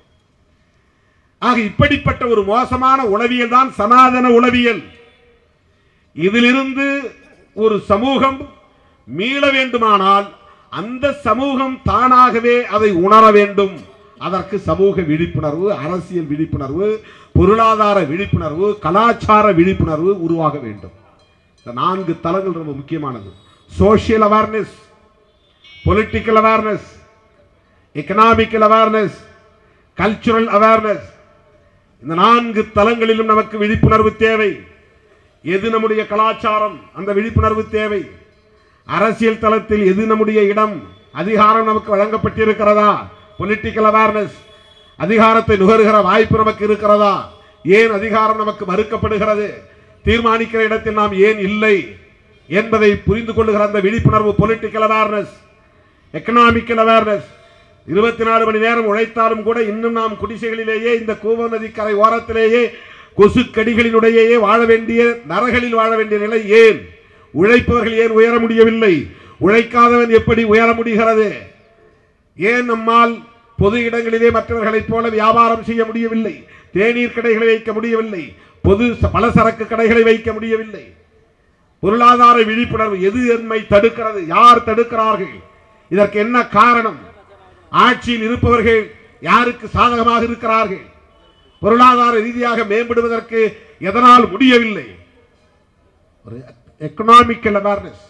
S2: ஆக இப்படிப்பட்ட ஒரு மோசமான உளவியல் தான் சனாதன உளவியல் இதிலிருந்து ஒரு சமூகம் மீள வேண்டுமானால் அந்த சமூகம் தானாகவே அதை உணர வேண்டும் அதற்கு சமூக விழிப்புணர்வு அரசியல் விழிப்புணர்வு பொருளாதார விழிப்புணர்வு கலாச்சார விழிப்புணர்வு உருவாக வேண்டும் இந்த நான்கு தளங்கள் ரொம்ப முக்கியமானது social awareness political awareness economical awareness cultural awareness இந்த நான்கு தளங்களிலும் நமக்கு விழிப்புணர்வு தேவை எது நம்முடைய கலாச்சாரம் அந்த விழிப்புணர்வு தேவை அரசியல் தளத்தில் எது நம்முடைய இடம் அதிகாரம் நமக்கு வழங்கப்பட்டிருக்கிறதா பொலிட்டிக்கல் அவேர்னஸ் அதிகாரத்தை நுகருகிற வாய்ப்பு நமக்கு இருக்கிறதா ஏன் அதிகாரம் நமக்கு மறுக்கப்படுகிறது தீர்மானிக்கிற இடத்தில் நாம் ஏன் இல்லை என்பதை புரிந்து கொள்ளுகிற அந்த விழிப்புணர்வு பொலிட்டிக்கல் அவேர்னஸ் எக்கனாமிக்கல் அவேர்னஸ் இருபத்தி நாலு மணி நேரம் உழைத்தாலும் கூட இன்னும் நாம் குடிசைகளிலேயே இந்த கூவ நதி கரை ஓரத்திலேயே கொசு கடிகளினுடையே வாழ வேண்டிய நரகளில் வாழ வேண்டிய நிலை ஏன் உழைப்பவர்கள் ஏன் உயர முடியவில்லை உழைக்காதவன் எப்படி உயர முடிகிறது ஏன் நம்மால் பொது இடங்களிலே மற்றவர்களைப் போல வியாபாரம் செய்ய முடியவில்லை தேநீர் கடைகளை வைக்க முடியவில்லை பொது ச- பலசரக்கு கடைகளை வைக்க முடியவில்லை பொருளாதார விழிப்புணர்வு எது என்னை தடுக்கிறது யார் தடுக்கிறார்கள் இதற்கு என்ன காரணம் ஆட்சியில் இருப்பவர்கள் யாருக்கு சாதகமாக இருக்கிறார்கள் பொருளாதார ரீதியாக மேம்படுவதற்கு எதனால் முடியவில்லை ஒரு எக்கனாமிக்கல் அவேர்னஸ்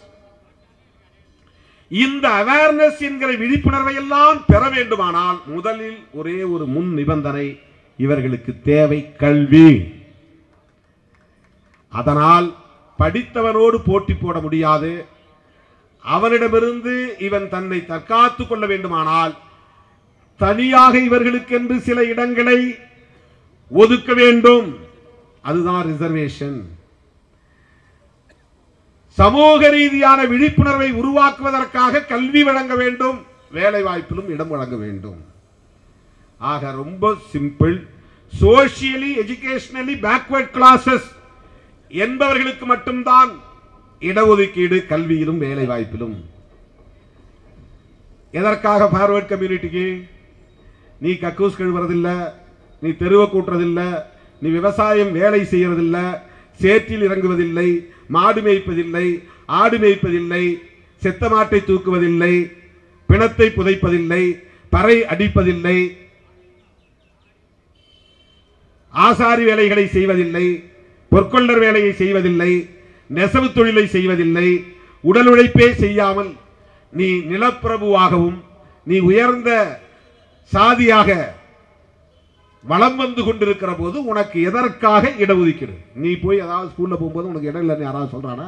S2: இந்த அவேர்னஸ் என்கிற விழிப்புணர்வை எல்லாம் பெற வேண்டுமானால் முதலில் ஒரே ஒரு முன் நிபந்தனை இவர்களுக்கு தேவை கல்வி அதனால் படித்தவனோடு போட்டி போட முடியாது அவனிடமிருந்து இவன் தன்னை தற்காத்துக் கொள்ள வேண்டுமானால் தனியாக இவர்களுக்கென்று சில இடங்களை ஒதுக்க வேண்டும் அதுதான் ரிசர்வேஷன் சமூக ரீதியான விழிப்புணர்வை உருவாக்குவதற்காக கல்வி வழங்க வேண்டும் வேலை வாய்ப்பிலும் இடம் வழங்க வேண்டும் ஆக ரொம்ப simple socially educationally backward classes என்பவர்களுக்கு மட்டும்தான் இடஒதுக்கீடு கல்வியிலும் வேலை வாய்ப்பிலும் எதற்காக ஃபார்வர்ட் கம்யூனிட்டிக்கு நீ கக்கூஸ் கழுவுறதில்ல நீ தெருவை கூட்டுறதில்ல நீ விவசாயம் வேலை செய்யறதில்ல சேற்றில் இறங்குவதில்லை மாடு மேய்ப்பதில்லை ஆடு மேய்ப்பதில்லை செத்த மாட்டை தூக்குவதில்லை பிணத்தை புதைப்பதில்லை பறை அடிப்பதில்லை ஆசாரி வேலைகளை செய்வதில்லை பொற்கொள்ளர் வேலையை செய்வதில்லை நெசவு தொழிலை செய்வதில்லை உடல் உழைப்பே செய்யாமல் நீ நிலப்பிரபுவாகவும் நீ உயர்ந்த சாதியாக வளம் வந்து கொண்டிருக்கிற போது உனக்கு எதற்காக இடஒதுக்கீடு நீ போய் ஏதாவது ஸ்கூல்ல போகும்போது உனக்கு இடம் இல்லைன்னு யாராவது சொல்றானா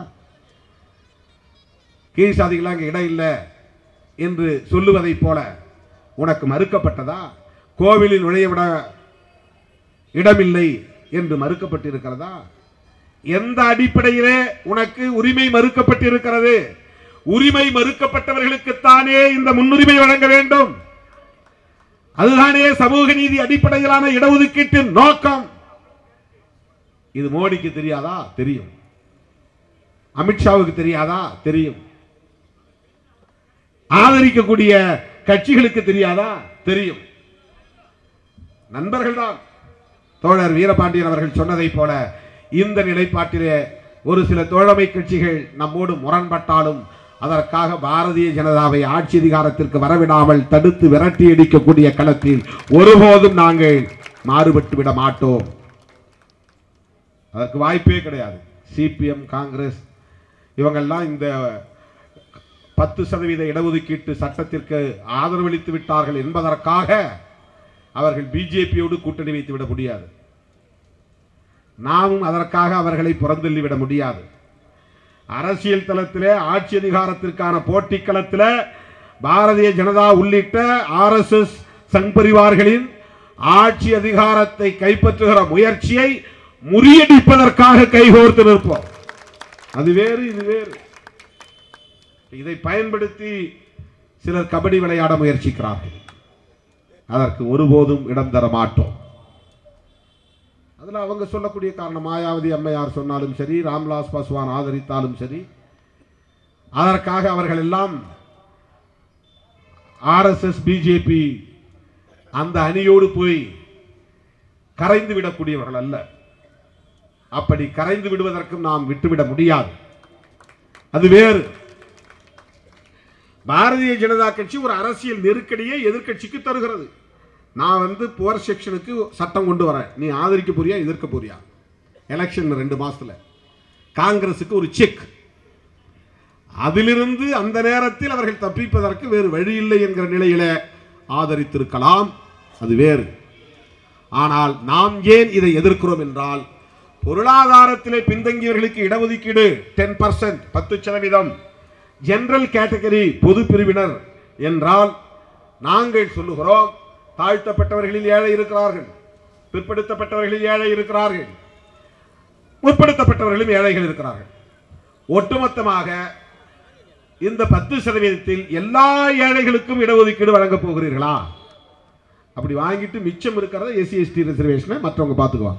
S2: கீழ் சாதிகளாக இங்க இடம் இல்லை என்று சொல்லுவதைப் போல உனக்கு மறுக்கப்பட்டதா கோவிலில் நுழைய விட இடமில்லை என்று மறுக்கப்பட்டிருக்கிறதா எந்த அடிப்படையிலே உனக்கு உரிமை மறுக்கப்பட்டிருக்கிறது உரிமை மறுக்கப்பட்டவர்களுக்குத்தானே இந்த முன்னுரிமை வழங்க வேண்டும் அதுதானே சமூக நீதி அடிப்படையிலான இடஒதுக்கீட்டின் நோக்கம் இது மோடிக்கு தெரியாதா தெரியும் அமித்ஷாவுக்கு தெரியாதா தெரியும் ஆதரிக்கக்கூடிய கட்சிகளுக்கு தெரியாதா தெரியும் நண்பர்கள்தான் தோழர் வீரபாண்டியன் அவர்கள் சொன்னதைப் போல இந்த நிலைப்பாட்டிலே ஒரு சில தோழமை கட்சிகள் நம்மோடு முரண்பட்டாலும் அதற்காக பாரதிய ஜனதாவை ஆட்சி அதிகாரத்திற்கு வரவிடாமல் தடுத்து விரட்டி அடிக்கக்கூடிய களத்தில் ஒருபோதும் நாங்கள் மாறுபட்டு விட மாட்டோம் அதற்கு வாய்ப்பே கிடையாது சிபிஎம் காங்கிரஸ் இவங்கெல்லாம் இந்த பத்து சதவீத இடஒதுக்கீட்டு சட்டத்திற்கு ஆதரவளித்து விட்டார்கள் என்பதற்காக அவர்கள் பிஜேபியோடு கூட்டணி வைத்து விட முடியாது நாமும் அதற்காக அவர்களை புறந்தள்ளி விட முடியாது அரசியல் தளத்திலே ஆட்சி அதிகாரத்திற்கான போட்டி களத்தில் பாரதிய ஜனதா உள்ளிட்ட ஆர்எஸ்எஸ் சங் பரிவார்களின் ஆட்சி அதிகாரத்தை கைப்பற்றுகிற முயற்சியை முறியடிப்பதற்காக கைகோர்த்து நிற்போம் அது வேறு இது வேறு இதை பயன்படுத்தி சிலர் கபடி விளையாட முயற்சிக்கிறார்கள் அதற்கு ஒருபோதும் இடம் தர மாட்டோம் அதுல அவங்க சொல்லக்கூடிய காரணம் மாயாவதி அம்மையார் சொன்னாலும் சரி ராம்விலாஸ் பாஸ்வான் ஆதரித்தாலும் சரி அதற்காக அவர்கள் எல்லாம் ஆர்எஸ்எஸ் பிஜேபி அந்த அணியோடு போய் கரைந்து விடக்கூடியவர்கள் அல்ல அப்படி கரைந்து விடுவதற்கும் நாம் விட்டுவிட முடியாது அது வேறு பாரதிய ஜனதா கட்சி ஒரு அரசியல் நெருக்கடியை எதிர்க்கட்சிக்கு தருகிறது நான் வந்து புவர் செக்ஷனுக்கு சட்டம் கொண்டு வரேன் நீ ஆதரிக்க போறியா எதிர்க்க போறியா எலெக்ஷன் ரெண்டு மாசத்துல காங்கிரசுக்கு ஒரு செக் அதிலிருந்து அந்த நேரத்தில் அவர்கள் தப்பிப்பதற்கு வேறு வழி இல்லை என்கிற நிலையில ஆதரித்திருக்கலாம் அது வேறு ஆனால் நாம் ஏன் இதை எதிர்க்கிறோம் என்றால் பொருளாதாரத்திலே பின்தங்கியவர்களுக்கு இடஒதுக்கீடு டென் பர்சன்ட் பத்து சதவீதம் ஜெனரல் கேட்டகரி பொது பிரிவினர் என்றால் நாங்கள் சொல்லுகிறோம் தாழ்த்தப்பட்டவர்களில் ஏழை இருக்கிறார்கள் பிற்படுத்தப்பட்டவர்களில் ஏழை இருக்கிறார்கள் முற்படுத்தப்பட்டவர்களும் ஏழைகள் இருக்கிறார்கள் ஒட்டுமொத்தமாக இந்த பத்து சதவீதத்தில் எல்லா ஏழைகளுக்கும் இடஒதுக்கீடு வழங்கப் போகிறீர்களா அப்படி வாங்கிட்டு மிச்சம் இருக்கிறத எஸ்சி எஸ்டி ரிசர்வேஷனை மற்றவங்க பார்த்துக்குவாங்க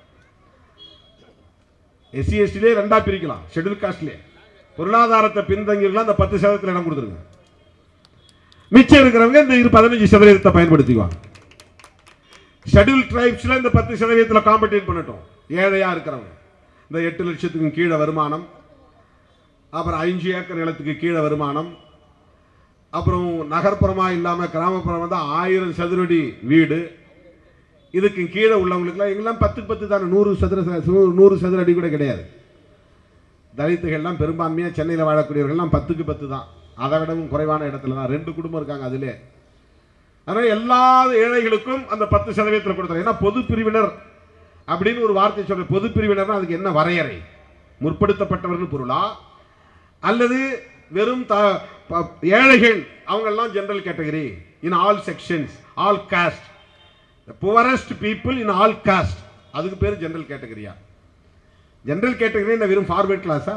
S2: எஸ்சி எஸ்டிலே ரெண்டா பிரிக்கலாம் ஷெட்யூல் காஸ்ட்லே பொருளாதாரத்தை பின்தங்கியவர்கள் அந்த பத்து சதவீதத்தில் இடம் கொடுத்துருங்க மிச்சம் இருக்கிறவங்க இந்த இரு பதினஞ்சு சதவீதத்தை பயன்படுத்திக்குவாங்க ஷெட்யூல் ட்ரைப்ஸ்ல இந்த பத்து சதவீதத்தில் காம்படேட் பண்ணட்டும் ஏழையா இருக்கிறவங்க இந்த எட்டு லட்சத்துக்கு கீழே வருமானம் அப்புறம் அஞ்சு ஏக்கர் நிலத்துக்கு கீழே வருமானம் அப்புறம் நகர்ப்புறமா இல்லாம கிராமப்புறம் வந்து ஆயிரம் சதுரடி வீடு இதுக்கு கீழே உள்ளவங்களுக்குலாம் எங்கெல்லாம் பத்துக்கு பத்து தானே நூறு சதுர ச- நூறு சதுர அடி கூட கிடையாது தலித்துகள்லாம் பெரும்பான்மையாக சென்னையில் வாழக்கூடியவர்கள்லாம் பத்துக்கு பத்து தான் அதை விடவும் குறைவான இடத்துல தான் ரெண்டு குடும்பம் இருக்காங்க அதிலே அதனால் எல்லா ஏழைகளுக்கும் அந்த பத்து சதவீதத்தில் கொடுத்தாங்க ஏன்னா பொது பிரிவினர் அப்படின்னு ஒரு வார்த்தை சொல்ற பொது பிரிவினர் அதுக்கு என்ன வரையறை முற்படுத்தப்பட்டவர்கள் பொருளா அல்லது வெறும் த ப- ஏழைகள் அவங்கெல்லாம் general category in all sections all caste poorest people in all caste அதுக்கு பேர் ஜெனரல் கேட்டகரியா ஜெனரல் கேட்டகரி என்ன வெறும் ஃபார்வர்ட் கிளாஸா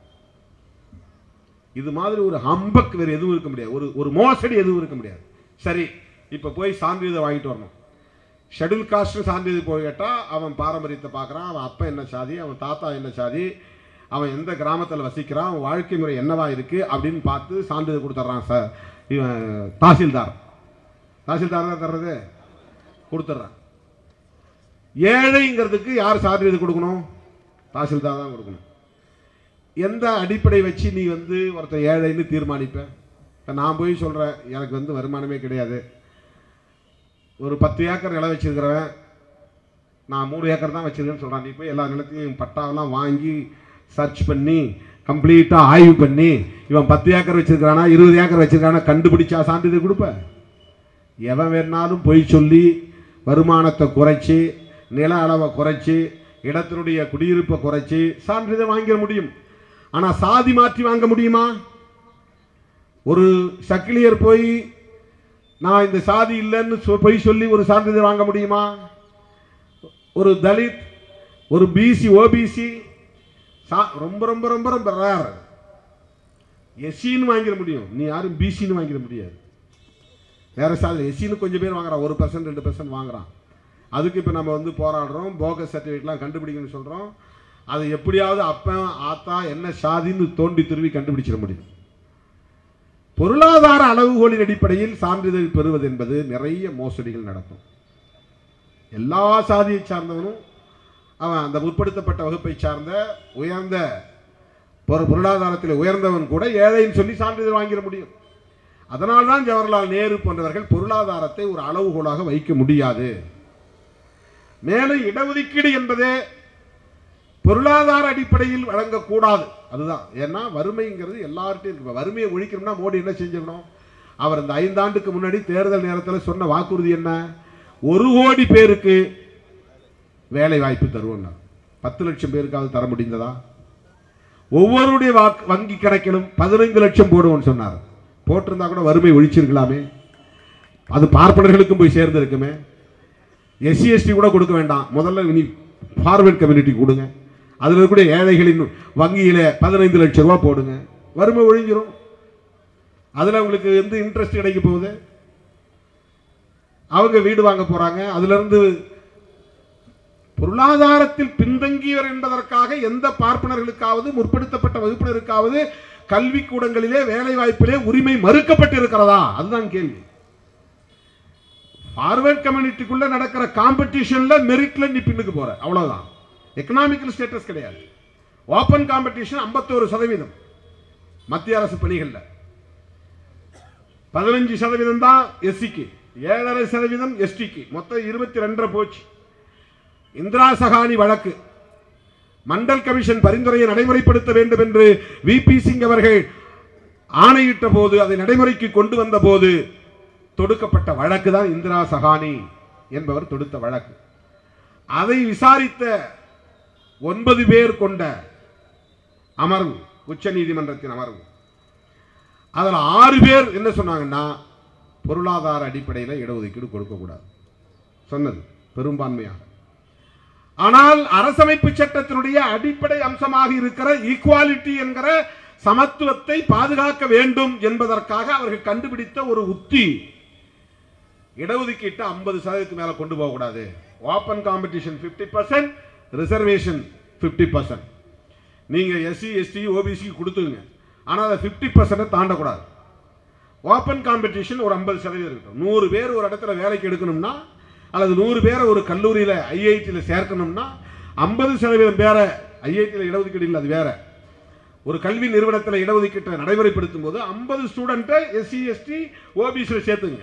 S2: இது மாதிரி ஒரு ஹம்பக் வேறு எதுவும் இருக்க முடியாது ஒரு ஒரு மோசடி எதுவும் இருக்க முடியாது சரி இப்போ போய் சான்றிதழ் வாங்கிட்டு வரணும் ஷெட்யூல் காஸ்ட் சான்றிதழ் போய் கேட்டால் அவன் பாரம்பரியத்தை பார்க்குறான் அவன் அப்பா என்ன சாதி அவன் தாத்தா என்ன சாதி அவன் எந்த கிராமத்தில் வசிக்கிறான் அவன் வாழ்க்கை முறை என்னவா இருக்கு அப்படின்னு பார்த்து சான்றிதழ் கொடுத்துட்றான் சார் இவன் தாசில்தார் தாசில்தார் தான் தர்றது கொடுத்துட்றான் ஏழைங்கிறதுக்கு யார் சான்றிதழ் கொடுக்கணும் தாசில்தார் தான் கொடுக்கணும் எந்த அடிப்படை வச்சு நீ வந்து ஒருத்தன் ஏழைன்னு தீர்மானிப்ப இப்போ நான் போய் சொல்கிறேன் எனக்கு வந்து வருமானமே கிடையாது ஒரு பத்து ஏக்கர் நிலம் வச்சிருக்கிறவன் நான் மூணு ஏக்கர் தான் வச்சிருக்கேன்னு சொல்கிறான் நீ போய் எல்லா நிலத்தையும் பட்டாவெல்லாம் வாங்கி சர்ச் பண்ணி கம்ப்ளீட்டாக ஆய்வு பண்ணி இவன் பத்து ஏக்கர் வச்சிருக்கானா இருபது ஏக்கர் வச்சிருக்கானா கண்டுபிடிச்சா சான்றிதழ் கொடுப்ப எவன் வேணாலும் பொய் சொல்லி வருமானத்தை குறைச்சி நில அளவை குறைச்சி இடத்தினுடைய குடியிருப்பை குறைச்சி சான்றிதழ் வாங்கிட முடியும் ஆனால் சாதி மாற்றி வாங்க முடியுமா ஒரு சக்கிலியர் போய் நான் இந்த சாதி இல்லைன்னு சொ- பொய் சொல்லி ஒரு சான்றிதழ் வாங்க முடியுமா ஒரு தலித் ஒரு பிசி ஓபிசி ரொம்ப ரொம்ப ரொம்ப ரொம்ப ரேர் எஸ்சின்னு வாங்கிட முடியும் நீ யாரும் பிசின்னு வாங்கிட முடியாது வேற சாதி எஸ்சின்னு கொஞ்சம் பேர் வாங்குறான் ஒரு பர்சன்ட் ரெண்டு பர்சன்ட் வாங்குறான் அதுக்கு இப்போ நம்ம வந்து போராடுறோம் போகஸ் சர்டிஃபிகேட்லாம் கண்டுபிடிக்கணும்னு சொல்கிறோம் அது எப்படியாவது அப்பன் ஆத்தா என்ன சாதின்னு தோண்டி துருவி கண்டுபிடிச்சிட முடியும் பொருளாதார அளவுகோலின் அடிப்படையில் சான்றிதழ் பெறுவது என்பது நிறைய மோசடிகள் நடக்கும் எல்லா சாதியை சார்ந்தவனும் அவன் அந்த முற்படுத்தப்பட்ட வகுப்பை சார்ந்த உயர்ந்த பொரு- பொருளாதாரத்தில் உயர்ந்தவன் கூட ஏழைன்னு சொல்லி சான்றிதழ் வாங்கிட முடியும் அதனால்தான் ஜவஹர்லால் நேரு போன்றவர்கள் பொருளாதாரத்தை ஒரு அளவுகோலாக வைக்க முடியாது மேலும் இடஒதுக்கீடு என்பதே பொருளாதார அடிப்படையில் வழங்கக்கூடாது அதுதான் ஏன்னா வறுமைங்கிறது எல்லார்ட்டையும் இருக்கு இப்ப வறுமையை ஒழிக்கணும்னா மோடி என்ன செஞ்சிடணும் அவர் இந்த ஐந்தாண்டுக்கு முன்னாடி தேர்தல் நேரத்தில் சொன்ன வாக்குறுதி என்ன ஒரு கோடி பேருக்கு வேலை வாய்ப்பு தருவோம் பத்து லட்சம் பேருக்காவது தர முடிந்ததா ஒவ்வொருடைய வாக்கு வங்கி கணக்கிலும் பதினைந்து லட்சம் போடுவோம்னு சொன்னார் போட்டிருந்தா கூட வறுமை ஒழிச்சிருக்கலாமே அது பார்ப்பனர்களுக்கும் போய் சேர்ந்து இருக்குமே எஸ்சி எஸ்டி கூட கொடுக்க வேண்டாம் முதல்ல இனி ஃபார்வர்ட் கம்யூனிட்டி கொடுங்க அதில் இருக்கக்கூடிய ஏழைகளின் வங்கியில பதினைந்து லட்சம் ரூபா போடுங்க வறுமை ஒழிஞ்சிரும் அதில் உங்களுக்கு எந்த இன்ட்ரெஸ்ட் கிடைக்க போகுது அவங்க வீடு வாங்க போறாங்க அதுல இருந்து பொருளாதாரத்தில் பின்தங்கியவர் என்பதற்காக எந்த பார்ப்பனர்களுக்காவது முற்படுத்தப்பட்ட வகுப்பினருக்காவது கல்வி கூடங்களிலே வேலை வாய்ப்பிலே உரிமை மறுக்கப்பட்டிருக்கிறதா அதுதான் கேள்வி ஃபார்வர்ட் கம்யூனிட்டிக்குள்ள நடக்கிற காம்படிஷன்ல மெரிட்ல நீ பின்னுக்கு போற அவ்வளவுதான் எக்கனாமிக்கல் ஸ்டேட்டஸ் கிடையாது ஓபன் காம்படிஷன் 51% சதவீதம் மத்திய அரசு பணிகள்ல பதினஞ்சு சதவீதம் தான் எஸ்சிக்கு ஏழரை சதவீதம் எஸ்டிக்கு மொத்தம் இருபத்தி ரெண்டரை போச்சு இந்திரா சகானி வழக்கு மண்டல் கமிஷன் பரிந்துரையை நடைமுறைப்படுத்த வேண்டும் என்று வி பி சிங் அவர்கள் ஆணையிட்ட போது அதை நடைமுறைக்கு கொண்டு வந்த போது தொடுக்கப்பட்ட வழக்கு தான் இந்திரா சகானி என்பவர் தொடுத்த வழக்கு அதை விசாரித்த ஒன்பது பேர் கொண்ட அமர்வு உச்ச நீதிமன்றத்தின் அமர்வு அதில் ஆறு பேர் என்ன சொன்னாங்கன்னா பொருளாதார அடிப்படையில் இடஒதுக்கீடு கொடுக்கக்கூடாது சொன்னது பெரும்பான்மையாக ஆனால் அரசமைப்பு சட்டத்தினுடைய அடிப்படை அம்சமாக இருக்கிற ஈக்குவாலிட்டி என்கிற சமத்துவத்தை பாதுகாக்க வேண்டும் என்பதற்காக அவர்கள் கண்டுபிடித்த ஒரு உத்தி இடஒதுக்கீட்டை ஐம்பது சதவீதத்துக்கு மேல கொண்டு போகக்கூடாது open competition 50% percent reservation fifty percent நீங்க எஸ்சி எஸ்டி ஓபிசி கொடுத்துங்க ஆனால் அதை ஃபிஃப்டி பர்சன்ட் தாண்டக்கூடாது ஓப்பன் காம்படிஷன் ஒரு ஐம்பது சதவீதம் இருக்கட்டும் நூறு பேர் ஒரு இடத்துல வேலைக்கு எடுக்கணும்னா அல்லது நூறு பேரை ஒரு கல்லூரியில் ஐஐடியில் சேர்க்கணும்னா ஐம்பது சதவீதம் பேரை ஐஐடியில் இடஒதுக்கீடு இல்லை அது வேற ஒரு கல்வி நிறுவனத்தில் இடஒதுக்கீட்டை நடைமுறைப்படுத்தும் போது ஐம்பது ஸ்டூடெண்ட்டை எஸ்சி எஸ்டி ஓபிசியில் சேர்த்துங்க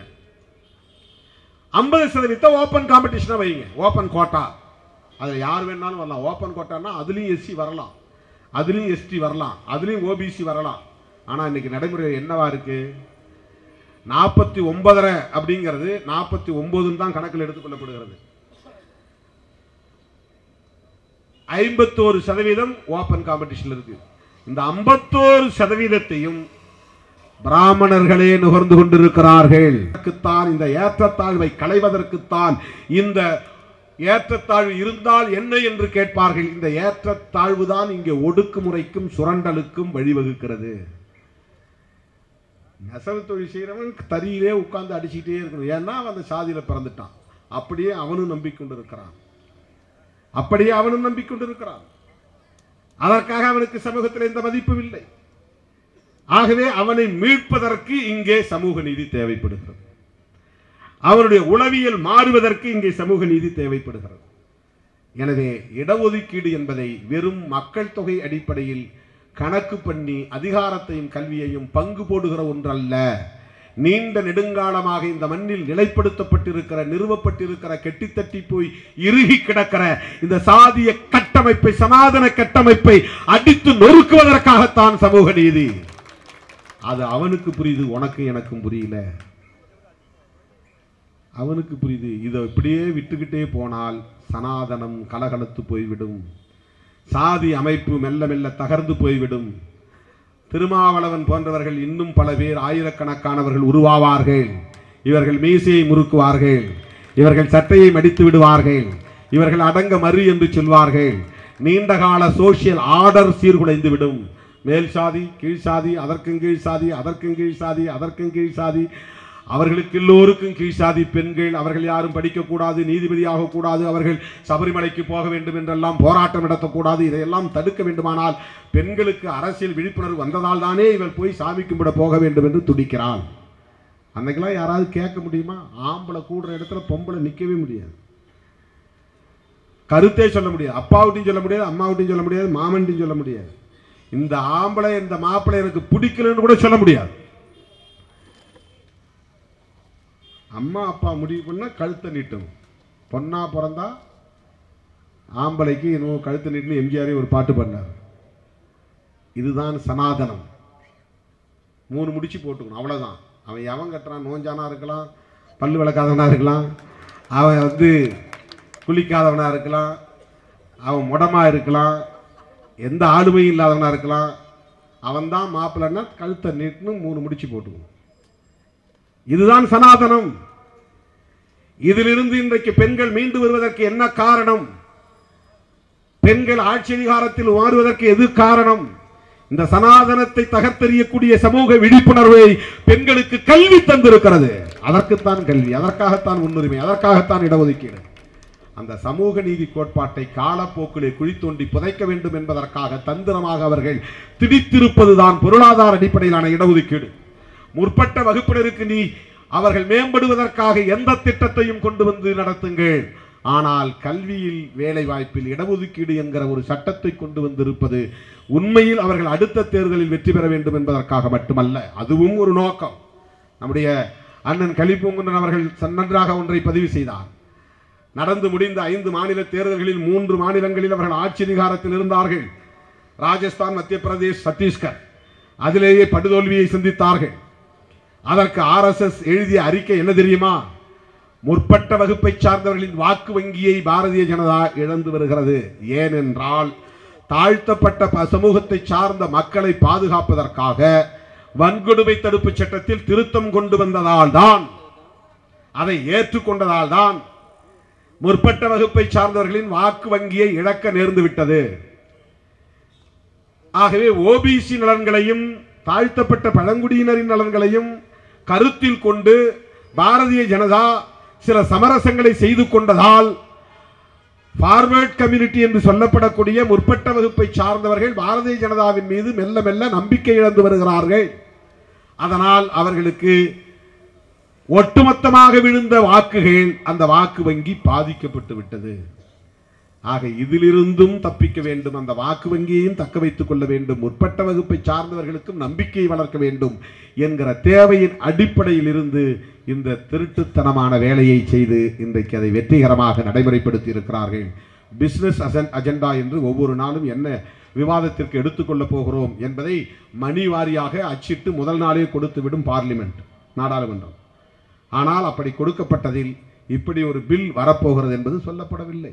S2: ஐம்பது சதவீதத்தை ஓப்பன் காம்படிஷனாக வைங்க ஓப்பன் கோட்டா அதில் யார் வேணாலும் வரலாம் ஓப்பன் கோட்டான்னா அதுலேயும் எஸ்சி வரலாம் அதுலேயும் எஸ்டி வரலாம் அதுலேயும் ஓபிசி வரலாம் ஆனால் இன்னைக்கு நடைமுறை என்னவா இருக்கு நாற்பத்தி ஒன்பதரை அப்படிங்கிறது நாற்பத்தி ஒன்பதுன்னு தான் கணக்கில் எடுத்துக்கொள்ளப்படுகிறது ஐம்பத்தோரு சதவீதம் ஓபன் காம்படிஷன் இருக்கு இந்த ஐம்பத்தோரு சதவீதத்தையும் பிராமணர்களே நுகர்ந்து கொண்டிருக்கிறார்கள் அதற்குத்தான் இந்த ஏற்றத்தாழ்வை களைவதற்குத்தான் இந்த ஏற்றத்தாழ்வு இருந்தால் என்ன என்று கேட்பார்கள் இந்த ஏற்றத்தாழ்வு தான் இங்கே ஒடுக்குமுறைக்கும் சுரண்டலுக்கும் வழிவகுக்கிறது நெசவு தொழில் செய்கிறவன் தறியிலே உட்கார்ந்து அடிச்சுக்கிட்டே இருக்கணும் ஏன்னா அவன் அந்த சாதியில பிறந்துட்டான் அப்படியே அவனும் நம்பிக்கொண்டு இருக்கிறான் அப்படியே அவனும் நம்பிக்கொண்டு இருக்கிறான் அதற்காக அவனுக்கு சமூகத்தில் எந்த மதிப்பும் இல்லை ஆகவே அவனை மீட்பதற்கு இங்கே சமூக நீதி தேவைப்படுகிறது அவனுடைய உளவியல் மாறுவதற்கு இங்கே சமூக நீதி தேவைப்படுகிறது எனவே இடஒதுக்கீடு என்பதை வெறும் மக்கள் தொகை அடிப்படையில் கணக்கு பண்ணி அதிகாரத்தையும் கல்வியையும் பங்கு போடுகிற ஒன்றல்ல நீண்ட நெடுங்காலமாக இந்த மண்ணில் நிலைப்படுத்தப்பட்டிருக்கிற நிறுவப்பட்டிருக்கிற கெட்டித்தட்டி போய் இறுகி கிடக்கிற இந்த சாதிய கட்டமைப்பை சனாதன கட்டமைப்பை அடித்து நொறுக்குவதற்காகத்தான் சமூக நீதி அது அவனுக்கு புரியுது உனக்கு எனக்கும் புரியல அவனுக்கு புரியுது இதை இப்படியே விட்டுக்கிட்டே போனால் சனாதனம் கலகலத்து போய்விடும் சாதி அமைப்பு மெல்ல மெல்ல தகர்ந்து போய்விடும் திருமாவளவன் போன்றவர்கள் இன்னும் பல பேர் ஆயிரக்கணக்கானவர்கள் உருவாவார்கள் இவர்கள் மீசையை முறுக்குவார்கள் இவர்கள் சட்டையை மடித்து விடுவார்கள் இவர்கள் அடங்க மறு என்று சொல்வார்கள் நீண்டகால சோசியல் ஆர்டர் சீர்குலைந்து விடும் மேல் சாதி கீழ் சாதி அதற்கும் கீழ் சாதி அதற்கும் கீழ் சாதி அதற்கும் கீழ் சாதி அவர்களுக்கு எல்லோருக்கும் கீழ் சாதி பெண்கள் அவர்கள் யாரும் படிக்கக்கூடாது நீதிபதியாக கூடாது அவர்கள் சபரிமலைக்கு போக வேண்டும் என்றெல்லாம் போராட்டம் நடத்தக்கூடாது இதையெல்லாம் தடுக்க வேண்டுமானால் பெண்களுக்கு அரசியல் விழிப்புணர்வு வந்ததால் தானே இவள் போய் சாமி கும்பிட போக வேண்டும் என்று துடிக்கிறாள் அன்னைக்கெல்லாம் யாராவது கேட்க முடியுமா ஆம்பளை கூடுற இடத்துல பொம்பளை நிற்கவே முடியாது கருத்தே சொல்ல முடியாது அப்பாவிட்டையும் சொல்ல முடியாது அம்மாவிட்டையும் சொல்ல முடியாது மாமன்ட்டையும் சொல்ல முடியாது இந்த ஆம்பளை இந்த மாப்பிள்ளை எனக்கு பிடிக்கலன்னு கூட சொல்ல முடியாது அம்மா அப்பா முடிவு பண்ணா கழுத்தை நீட்டணும் பொண்ணா பிறந்தா ஆம்பளைக்கு இன்னும் கழுத்தை நீட்டுன்னு எம்ஜிஆரே ஒரு பாட்டு பண்ணார் இதுதான் சனாதனம் மூணு முடிச்சு போட்டுக்கணும் அவ்வளவுதான் அவன் எவன் கட்டுறான் நோஞ்சானா இருக்கலாம் பல்லு விளக்காதவனா இருக்கலாம் அவன் வந்து குளிக்காதவனா இருக்கலாம் அவன் முடமா இருக்கலாம் எந்த ஆளுமையும் இல்லாதவனா இருக்கலாம் அவன் தான் மாப்பிள்ளைன்னா கழுத்தை நீட்டுன்னு மூணு முடிச்சு போட்டுக்கணும் இதுதான் சனாதனம் இதிலிருந்து இன்றைக்கு பெண்கள் மீண்டு வருவதற்கு என்ன காரணம் பெண்கள் ஆட்சி அதிகாரத்தில் மாறுவதற்கு எது காரணம் இந்த சனாதனத்தை தகர்த்தெறியக்கூடிய சமூக விழிப்புணர்வை பெண்களுக்கு கல்வி தந்திருக்கிறது அதற்குத்தான் கல்வி அதற்காகத்தான் முன்னுரிமை அதற்காகத்தான் இடஒதுக்கீடு அந்த சமூக நீதி கோட்பாட்டை காலப்போக்கிலே குழி தோண்டி புதைக்க வேண்டும் என்பதற்காக தந்திரமாக அவர்கள் திணித்திருப்பதுதான் பொருளாதார அடிப்படையிலான இடஒதுக்கீடு முற்பட்ட வகுப்பினருக்கு நீ அவர்கள் மேம்படுவதற்காக எந்த திட்டத்தையும் கொண்டு வந்து நடத்துங்கள் ஆனால் கல்வியில் வேலை வாய்ப்பில் இடஒதுக்கீடு என்கிற ஒரு சட்டத்தை கொண்டு வந்திருப்பது உண்மையில் அவர்கள் அடுத்த தேர்தலில் வெற்றி பெற வேண்டும் என்பதற்காக மட்டுமல்ல அதுவும் ஒரு நோக்கம் நம்முடைய அண்ணன் கலிப்பூங்குன்றன் அவர்கள் ச- நன்றாக ஒன்றை பதிவு செய்தார் நடந்து முடிந்த ஐந்து மாநில தேர்தல்களில் மூன்று மாநிலங்களில் அவர்கள் ஆட்சி அதிகாரத்தில் இருந்தார்கள் ராஜஸ்தான் மத்திய பிரதேஷ் சத்தீஸ்கர் அதிலேயே படுதோல்வியை சந்தித்தார்கள் அதற்கு ஆர்எஸ்எஸ் எழுதிய அறிக்கை என்ன தெரியுமா முற்பட்ட வகுப்பை சார்ந்தவர்களின் வாக்கு வங்கியை பாரதிய ஜனதா இழந்து வருகிறது ஏனென்றால் தாழ்த்தப்பட்ட ப- சமூகத்தை சார்ந்த மக்களை பாதுகாப்பதற்காக வன்கொடுமை தடுப்பு சட்டத்தில் திருத்தம் கொண்டு வந்ததால் தான் அதை ஏற்றுக்கொண்டதால் தான் முற்பட்ட வகுப்பை சார்ந்தவர்களின் வாக்கு வங்கியை இழக்க நேர்ந்து விட்டது ஆகவே ஓபிசி நலன்களையும் தாழ்த்தப்பட்ட பழங்குடியினரின் நலன்களையும் கருத்தில் கொண்டு பாரதிய ஜனதா சில சமரசங்களை செய்து கொண்டதால் ஃபார்வர்ட் கம்யூனிட்டி என்று சொல்லப்படக்கூடிய முற்பட்ட வகுப்பை சார்ந்தவர்கள் பாரதிய ஜனதாவின் மீது மெல்ல மெல்ல நம்பிக்கை இழந்து வருகிறார்கள் அதனால் அவர்களுக்கு ஒட்டுமொத்தமாக விழுந்த வாக்குகள் அந்த வாக்கு வங்கி பாதிக்கப்பட்டு விட்டது ஆக இதிலிருந்தும் தப்பிக்க வேண்டும் அந்த வாக்கு வங்கியையும் தக்க வைத்துக் கொள்ள வேண்டும் முற்பட்ட வகுப்பை சார்ந்தவர்களுக்கும் நம்பிக்கையை வளர்க்க வேண்டும் என்கிற தேவையின் அடிப்படையில் இருந்து இந்த திருட்டுத்தனமான வேலையை செய்து இன்றைக்கு அதை வெற்றிகரமாக நடைமுறைப்படுத்தி இருக்கிறார்கள் பிசினஸ் அஜெண்டா என்று ஒவ்வொரு நாளும் என்ன விவாதத்திற்கு எடுத்துக்கொள்ளப் போகிறோம் என்பதை மணி வாரியாக அச்சிட்டு முதல் நாளே கொடுத்து விடும் பார்லிமெண்ட் நாடாளுமன்றம் ஆனால் அப்படி கொடுக்கப்பட்டதில் இப்படி ஒரு பில் வரப்போகிறது என்பது சொல்லப்படவில்லை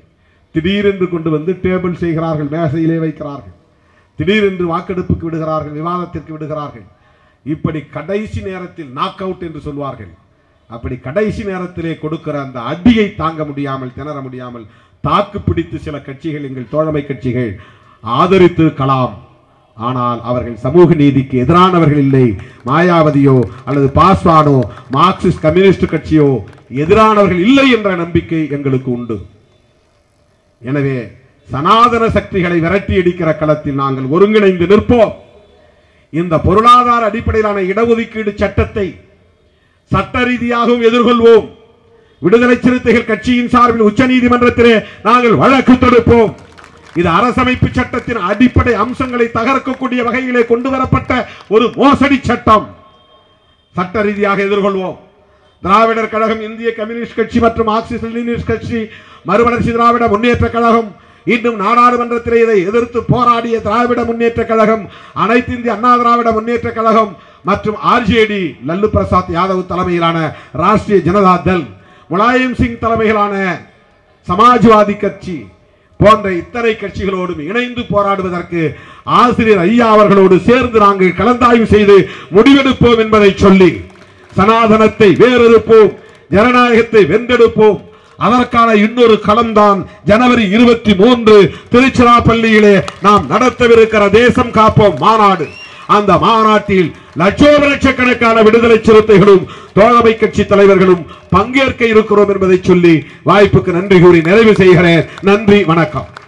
S2: திடீரென்று கொண்டு வந்து டேபிள் செய்கிறார்கள் மேசையிலே வைக்கிறார்கள் திடீரென்று வாக்கெடுப்புக்கு விடுகிறார்கள் விவாதத்திற்கு விடுகிறார்கள் இப்படி கடைசி நேரத்தில் நாக் அவுட் என்று சொல்வார்கள் அப்படி கடைசி நேரத்திலே கொடுக்கிற அந்த அடியை தாங்க முடியாமல் திணற முடியாமல் தாக்கு பிடித்து சில கட்சிகள் எங்கள் தோழமை கட்சிகள் ஆதரித்திருக்கலாம் ஆனால் அவர்கள் சமூக நீதிக்கு எதிரானவர்கள் இல்லை மாயாவதியோ அல்லது பாஸ்வானோ மார்க்சிஸ்ட் கம்யூனிஸ்ட் கட்சியோ எதிரானவர்கள் இல்லை என்ற நம்பிக்கை எங்களுக்கு உண்டு எனவே சனாதன சக்திகளை விரட்டி அடிக்கிற களத்தில் நாங்கள் ஒருங்கிணைந்து நிற்போம் இந்த பொருளாதார அடிப்படையிலான இடஒதுக்கீடு சட்டத்தை சட்ட ரீதியாகவும் எதிர்கொள்வோம் விடுதலை சிறுத்தைகள் கட்சியின் சார்பில் உச்சநீதிமன்றத்திலே நாங்கள் வழக்கு தொடுப்போம் இது அரசமைப்பு சட்டத்தின் அடிப்படை அம்சங்களை தகர்க்கக்கூடிய வகையிலே கொண்டு வரப்பட்ட ஒரு மோசடி சட்டம் சட்ட ரீதியாக எதிர்கொள்வோம் திராவிடர் கழகம் இந்திய கம்யூனிஸ்ட் கட்சி மற்றும் மார்க்சிஸ்ட் லெனினிஸ்ட் கட்சி மறுமலர்ச்சி திராவிட முன்னேற்ற கழகம் இன்னும் நாடாளுமன்றத்திலே இதை எதிர்த்து போராடிய திராவிட முன்னேற்ற கழகம் அனைத்து இந்திய அண்ணா திராவிட முன்னேற்ற கழகம் மற்றும் ஆர்ஜேடி லல்லு பிரசாத் யாதவ் தலைமையிலான ராஷ்டிரிய ஜனதா தள் முலாயம் சிங் தலைமையிலான சமாஜ்வாதி கட்சி போன்ற இத்தனை கட்சிகளோடும் இணைந்து போராடுவதற்கு ஆசிரியர் ஐயா அவர்களோடு சேர்ந்து நாங்கள் கலந்தாய்வு செய்து முடிவெடுப்போம் என்பதை சொல்லி சனாதனத்தை வேறெடுப்போம் ஜனநாயகத்தை வென்றெடுப்போம் அதற்கான இன்னொரு களம்தான் ஜனவரி இருபத்தி மூன்று திருச்சிராப்பள்ளியிலே நாம் நடத்தவிருக்கிற தேசம் காப்போம் மாநாடு அந்த மாநாட்டில் லட்சோப லட்சக்கணக்கான விடுதலை சிறுத்தைகளும் தோழமை கட்சி தலைவர்களும் பங்கேற்க இருக்கிறோம் என்பதை சொல்லி வாய்ப்புக்கு நன்றி கூறி நிறைவு செய்கிறேன் நன்றி வணக்கம்